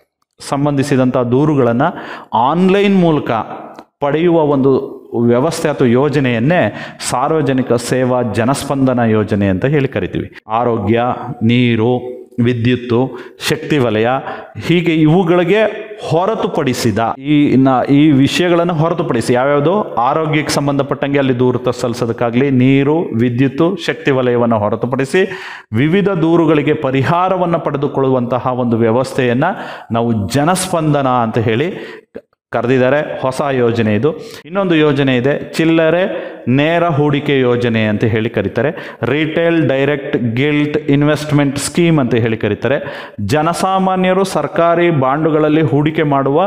ಸಂಬಂಧಿಸಿದಂಥ ದೂರುಗಳನ್ನು ಆನ್ಲೈನ್ ಮೂಲಕ ಪಡೆಯುವ ಒಂದು ವ್ಯವಸ್ಥೆ ಅಥವಾ ಯೋಜನೆಯನ್ನೇ ಸಾರ್ವಜನಿಕ ಸೇವಾ ಜನಸ್ಪಂದನ ಯೋಜನೆ ಅಂತ ಹೇಳಿ ಕರಿತೀವಿ ಆರೋಗ್ಯ ನೀರು ವಿದ್ಯುತ್ತು ಶಕ್ತಿ ವಲಯ ಹೀಗೆ ಇವುಗಳಿಗೆ ಹೊರತುಪಡಿಸಿದ ಈ ನ- ಈ ವಿಷಯಗಳನ್ನು ಹೊರತುಪಡಿಸಿ ಯಾವ್ಯಾವುದು ಆರೋಗ್ಯಕ್ಕೆ ಸಂಬಂಧಪಟ್ಟಂಗೆ ಅಲ್ಲಿ ದೂರು ತ- ಸಲ್ಲಿಸೋದಕ್ಕಾಗಲಿ ನೀರು ವಿದ್ಯುತ್ತು ಶಕ್ತಿ ವಲಯವನ್ನು ಹೊರತುಪಡಿಸಿ ವಿವಿಧ ದೂರುಗಳಿಗೆ ಪರಿಹಾರವನ್ನು ಪಡೆದುಕೊಳ್ಳುವಂತಹ ಒಂದು ವ್ಯವಸ್ಥೆಯನ್ನು ನಾವು ಜನಸ್ಪಂದನ ಅಂತ ಹೇಳಿ ಕರೆದಿದ್ದಾರೆ ಹೊಸ ಯೋಜನೆ ಇದು ಇನ್ನೊಂದು ಯೋಜನೆ ಇದೆ ಚಿಲ್ಲರೆ ನೇರ ಹೂಡಿಕೆ ಯೋಜನೆ ಅಂತ ಹೇಳಿ ಕರೀತಾರೆ retail direct gilt investment scheme ಅಂತ ಹೇಳಿ ಕರೀತಾರೆ ಜನಸಾಮಾನ್ಯರು ಸರ್ಕಾರಿ ಬಾಂಡುಗಳಲ್ಲಿ ಹೂಡಿಕೆ ಮಾಡುವ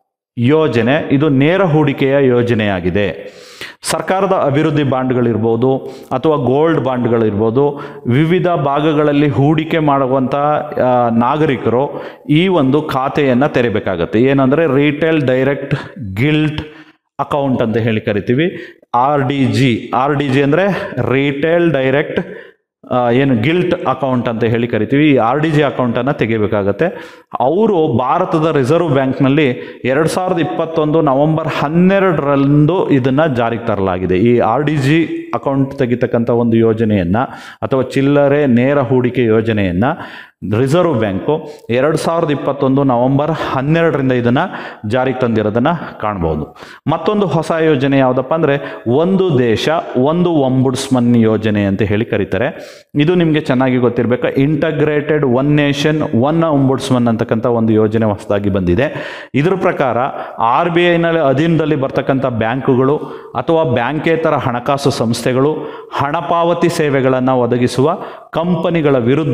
ಯೋಜನೆ ಇದು ನೇರ ಹೂಡಿಕೆಯ ಯೋಜನೆಯಾಗಿದೆ ಸರ್ಕಾರದ ಅಭಿವೃದ್ಧಿ ಬಾಂಡ್ಗಳಿರ್ಬೋದು ಅಥವಾ ಗೋಲ್ಡ್ ಬಾಂಡ್ಗಳಿರ್ಬೋದು ವಿವಿಧ ಭಾಗಗಳಲ್ಲಿ ಹೂಡಿಕೆ ಮಾಡುವಂಥ ಆ, ನಾಗರಿಕರು ಈ ಒಂದು ಖಾತೆಯನ್ನು ತೆರಿಬೇಕಾಗತ್ತೆ ಏನಂದರೆ ರಿಟೇಲ್ ಡೈರೆಕ್ಟ್ ಗಿಲ್ಟ್ ಅಕೌಂಟ್ ಅಂತ ಹೇಳಿ ಕರಿತೀವಿ R D G R D G ಅಂದರೆ ರಿಟೇಲ್ ಡೈರೆಕ್ಟ್ ಆ, ಏನು ಗಿಲ್ಟ್ ಅಕೌಂಟ್ ಅಂತ ಹೇಳಿ ಕರಿತೀವಿ ಈ ಆರ್ ಡಿ ಜಿ ಅಕೌಂಟನ್ನು ತೆಗಿಬೇಕಾಗತ್ತೆ ಅವರು ಭಾರತದ ರಿಸರ್ವ್ ಬ್ಯಾಂಕ್ನಲ್ಲಿ ಎರಡು ಸಾವಿರದ ಇಪ್ಪತ್ತೊಂದು ನವೆಂಬರ್ ಹನ್ನೆರಡರಂದು ಇದನ್ನು ಜಾರಿಗೆ ತರಲಾಗಿದೆ ಈ ಆರ್ ಡಿ ಜಿ ಅಕೌಂಟ್ ತೆಗಿತಕ್ಕಂಥ ಒಂದು ಯೋಜನೆಯನ್ನು ಅಥವಾ ಚಿಲ್ಲರೆ ನೇರ ಹೂಡಿಕೆ ಯೋಜನೆಯನ್ನು ರಿಸರ್ವ್ ಬ್ಯಾಂಕು ಎರಡು ಸಾವಿರದ ಇಪ್ಪತ್ತೊಂದು ನವೆಂಬರ್ ಹನ್ನೆರಡರಿಂದ ಇದನ್ನು ಜಾರಿಗೆ ತಂದಿರೋದನ್ನು ಕಾಣ್ಬೋದು ಮತ್ತೊಂದು ಹೊಸ ಯೋಜನೆ ಯಾವುದಪ್ಪ ಅಂದರೆ ಒಂದು ದೇಶ ಒಂದು ಒಂಬುಡ್ಸ್ಮನ್ ಯೋಜನೆ ಅಂತ ಹೇಳಿ ಕರೀತಾರೆ ಇದು ನಿಮಗೆ ಚೆನ್ನಾಗಿ ಗೊತ್ತಿರಬೇಕು integrated one nation one ombudsman ಅಂತಕ್ಕಂಥ ಒಂದು ಯೋಜನೆ ಹೊಸದಾಗಿ ಬಂದಿದೆ ಇದ್ರ ಪ್ರಕಾರ ಆರ್ ಬಿ ಐನಲ್ಲಿ ಅಧೀನದಲ್ಲಿ ಬರ್ತಕ್ಕಂಥ ಬ್ಯಾಂಕುಗಳು ಅಥವಾ ಬ್ಯಾಂಕೇತರ ಹಣಕಾಸು ಸಂಸ್ಥೆಗಳು ಹಣ ಪಾವತಿ ಸೇವೆಗಳನ್ನು ಒದಗಿಸುವ ಕಂಪನಿಗಳ ವಿರುದ್ಧ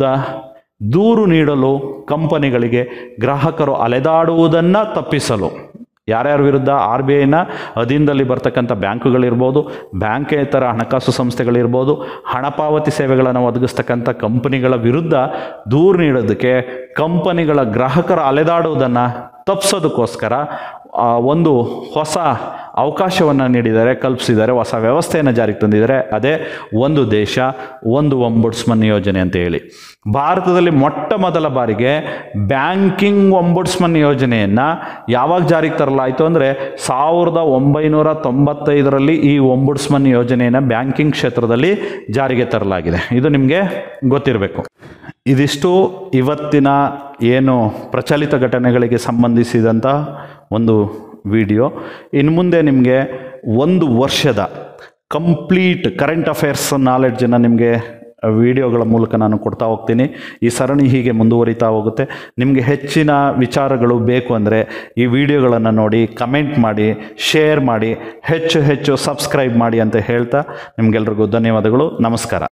ದೂರು ನೀಡಲು ಕಂಪನಿಗಳಿಗೆ ಗ್ರಾಹಕರು ಅಲೆದಾಡುವುದನ್ನು ತಪ್ಪಿಸಲು ಯಾರ್ಯಾರ ವಿರುದ್ಧ ಆರ್ ಬಿ ಐನ ಅಧೀನದಲ್ಲಿ ಬರ್ತಕ್ಕಂಥ ಬ್ಯಾಂಕುಗಳಿರ್ಬೋದು ಬ್ಯಾಂಕೇತರ ಹಣಕಾಸು ಸಂಸ್ಥೆಗಳಿರ್ಬೋದು ಹಣ ಪಾವತಿ ಸೇವೆಗಳನ್ನು ಒದಗಿಸ್ತಕ್ಕಂಥ ಕಂಪನಿಗಳ ವಿರುದ್ಧ ದೂರು ನೀಡೋದಕ್ಕೆ ಕಂಪನಿಗಳ ಗ್ರಾಹಕರು ಅಲೆದಾಡುವುದನ್ನು ತಪ್ಪಿಸೋದಕ್ಕೋಸ್ಕರ ಆ, ಒಂದು ಹೊಸ ಅವಕಾಶವನ್ನು ನೀಡಿದ್ದಾರೆ ಕಲ್ಪಿಸಿದ್ದಾರೆ ಹೊಸ ವ್ಯವಸ್ಥೆಯನ್ನು ಜಾರಿಗೆ ತಂದಿದ್ದಾರೆ ಅದೇ ಒಂದು ದೇಶ ಒಂದು ಒಂಬುಡ್ಸ್ಮನ್ ಯೋಜನೆ ಅಂತ ಹೇಳಿ ಭಾರತದಲ್ಲಿ ಮೊಟ್ಟ ಮೊದಲ ಬಾರಿಗೆ ಬ್ಯಾಂಕಿಂಗ್ ಒಂಬುಡ್ಸ್ಮನ್ ಯೋಜನೆಯನ್ನು ಯಾವಾಗ ಜಾರಿಗೆ ತರಲಾಯಿತು ಅಂದರೆ ಸಾವಿರದ ಒಂಬೈನೂರ ತೊಂಬತ್ತೈದರಲ್ಲಿ ಈ ಒಂಬುಡ್ಸ್ಮನ್ ಯೋಜನೆಯನ್ನು ಬ್ಯಾಂಕಿಂಗ್ ಕ್ಷೇತ್ರದಲ್ಲಿ ಜಾರಿಗೆ ತರಲಾಗಿದೆ ಇದು ನಿಮಗೆ ಗೊತ್ತಿರಬೇಕು ಇದಿಷ್ಟು ಇವತ್ತಿನ ಏನು ಪ್ರಚಲಿತ ಘಟನೆಗಳಿಗೆ ಸಂಬಂಧಿಸಿದಂಥ ಒಂದು ವಿಡಿಯೋ ಇನ್ನು ಮುಂದೆ ನಿಮಗೆ ಒಂದು ವರ್ಷದ ಕಂಪ್ಲೀಟ್ ಕರೆಂಟ್ ಅಫೇರ್ಸ್ ನಾಲೆಡ್ಜನ್ನು ನಿಮಗೆ ವಿಡಿಯೋಗಳ ಮೂಲಕ ನಾನು ಕೊಡ್ತಾ ಹೋಗ್ತೀನಿ ಈ ಸರಣಿ ಹೀಗೆ ಮುಂದುವರಿತಾ ಹೋಗುತ್ತೆ ನಿಮಗೆ ಹೆಚ್ಚಿನ ವಿಚಾರಗಳು ಬೇಕು ಅಂದರೆ ಈ ವಿಡಿಯೋಗಳನ್ನು ನೋಡಿ ಕಮೆಂಟ್ ಮಾಡಿ ಶೇರ್ ಮಾಡಿ ಹೆಚ್ಚು ಹೆಚ್ಚು ಸಬ್ಸ್ಕ್ರೈಬ್ ಮಾಡಿ ಅಂತ ಹೇಳ್ತಾ ನಿಮಗೆಲ್ರಿಗೂ ಧನ್ಯವಾದಗಳು ನಮಸ್ಕಾರ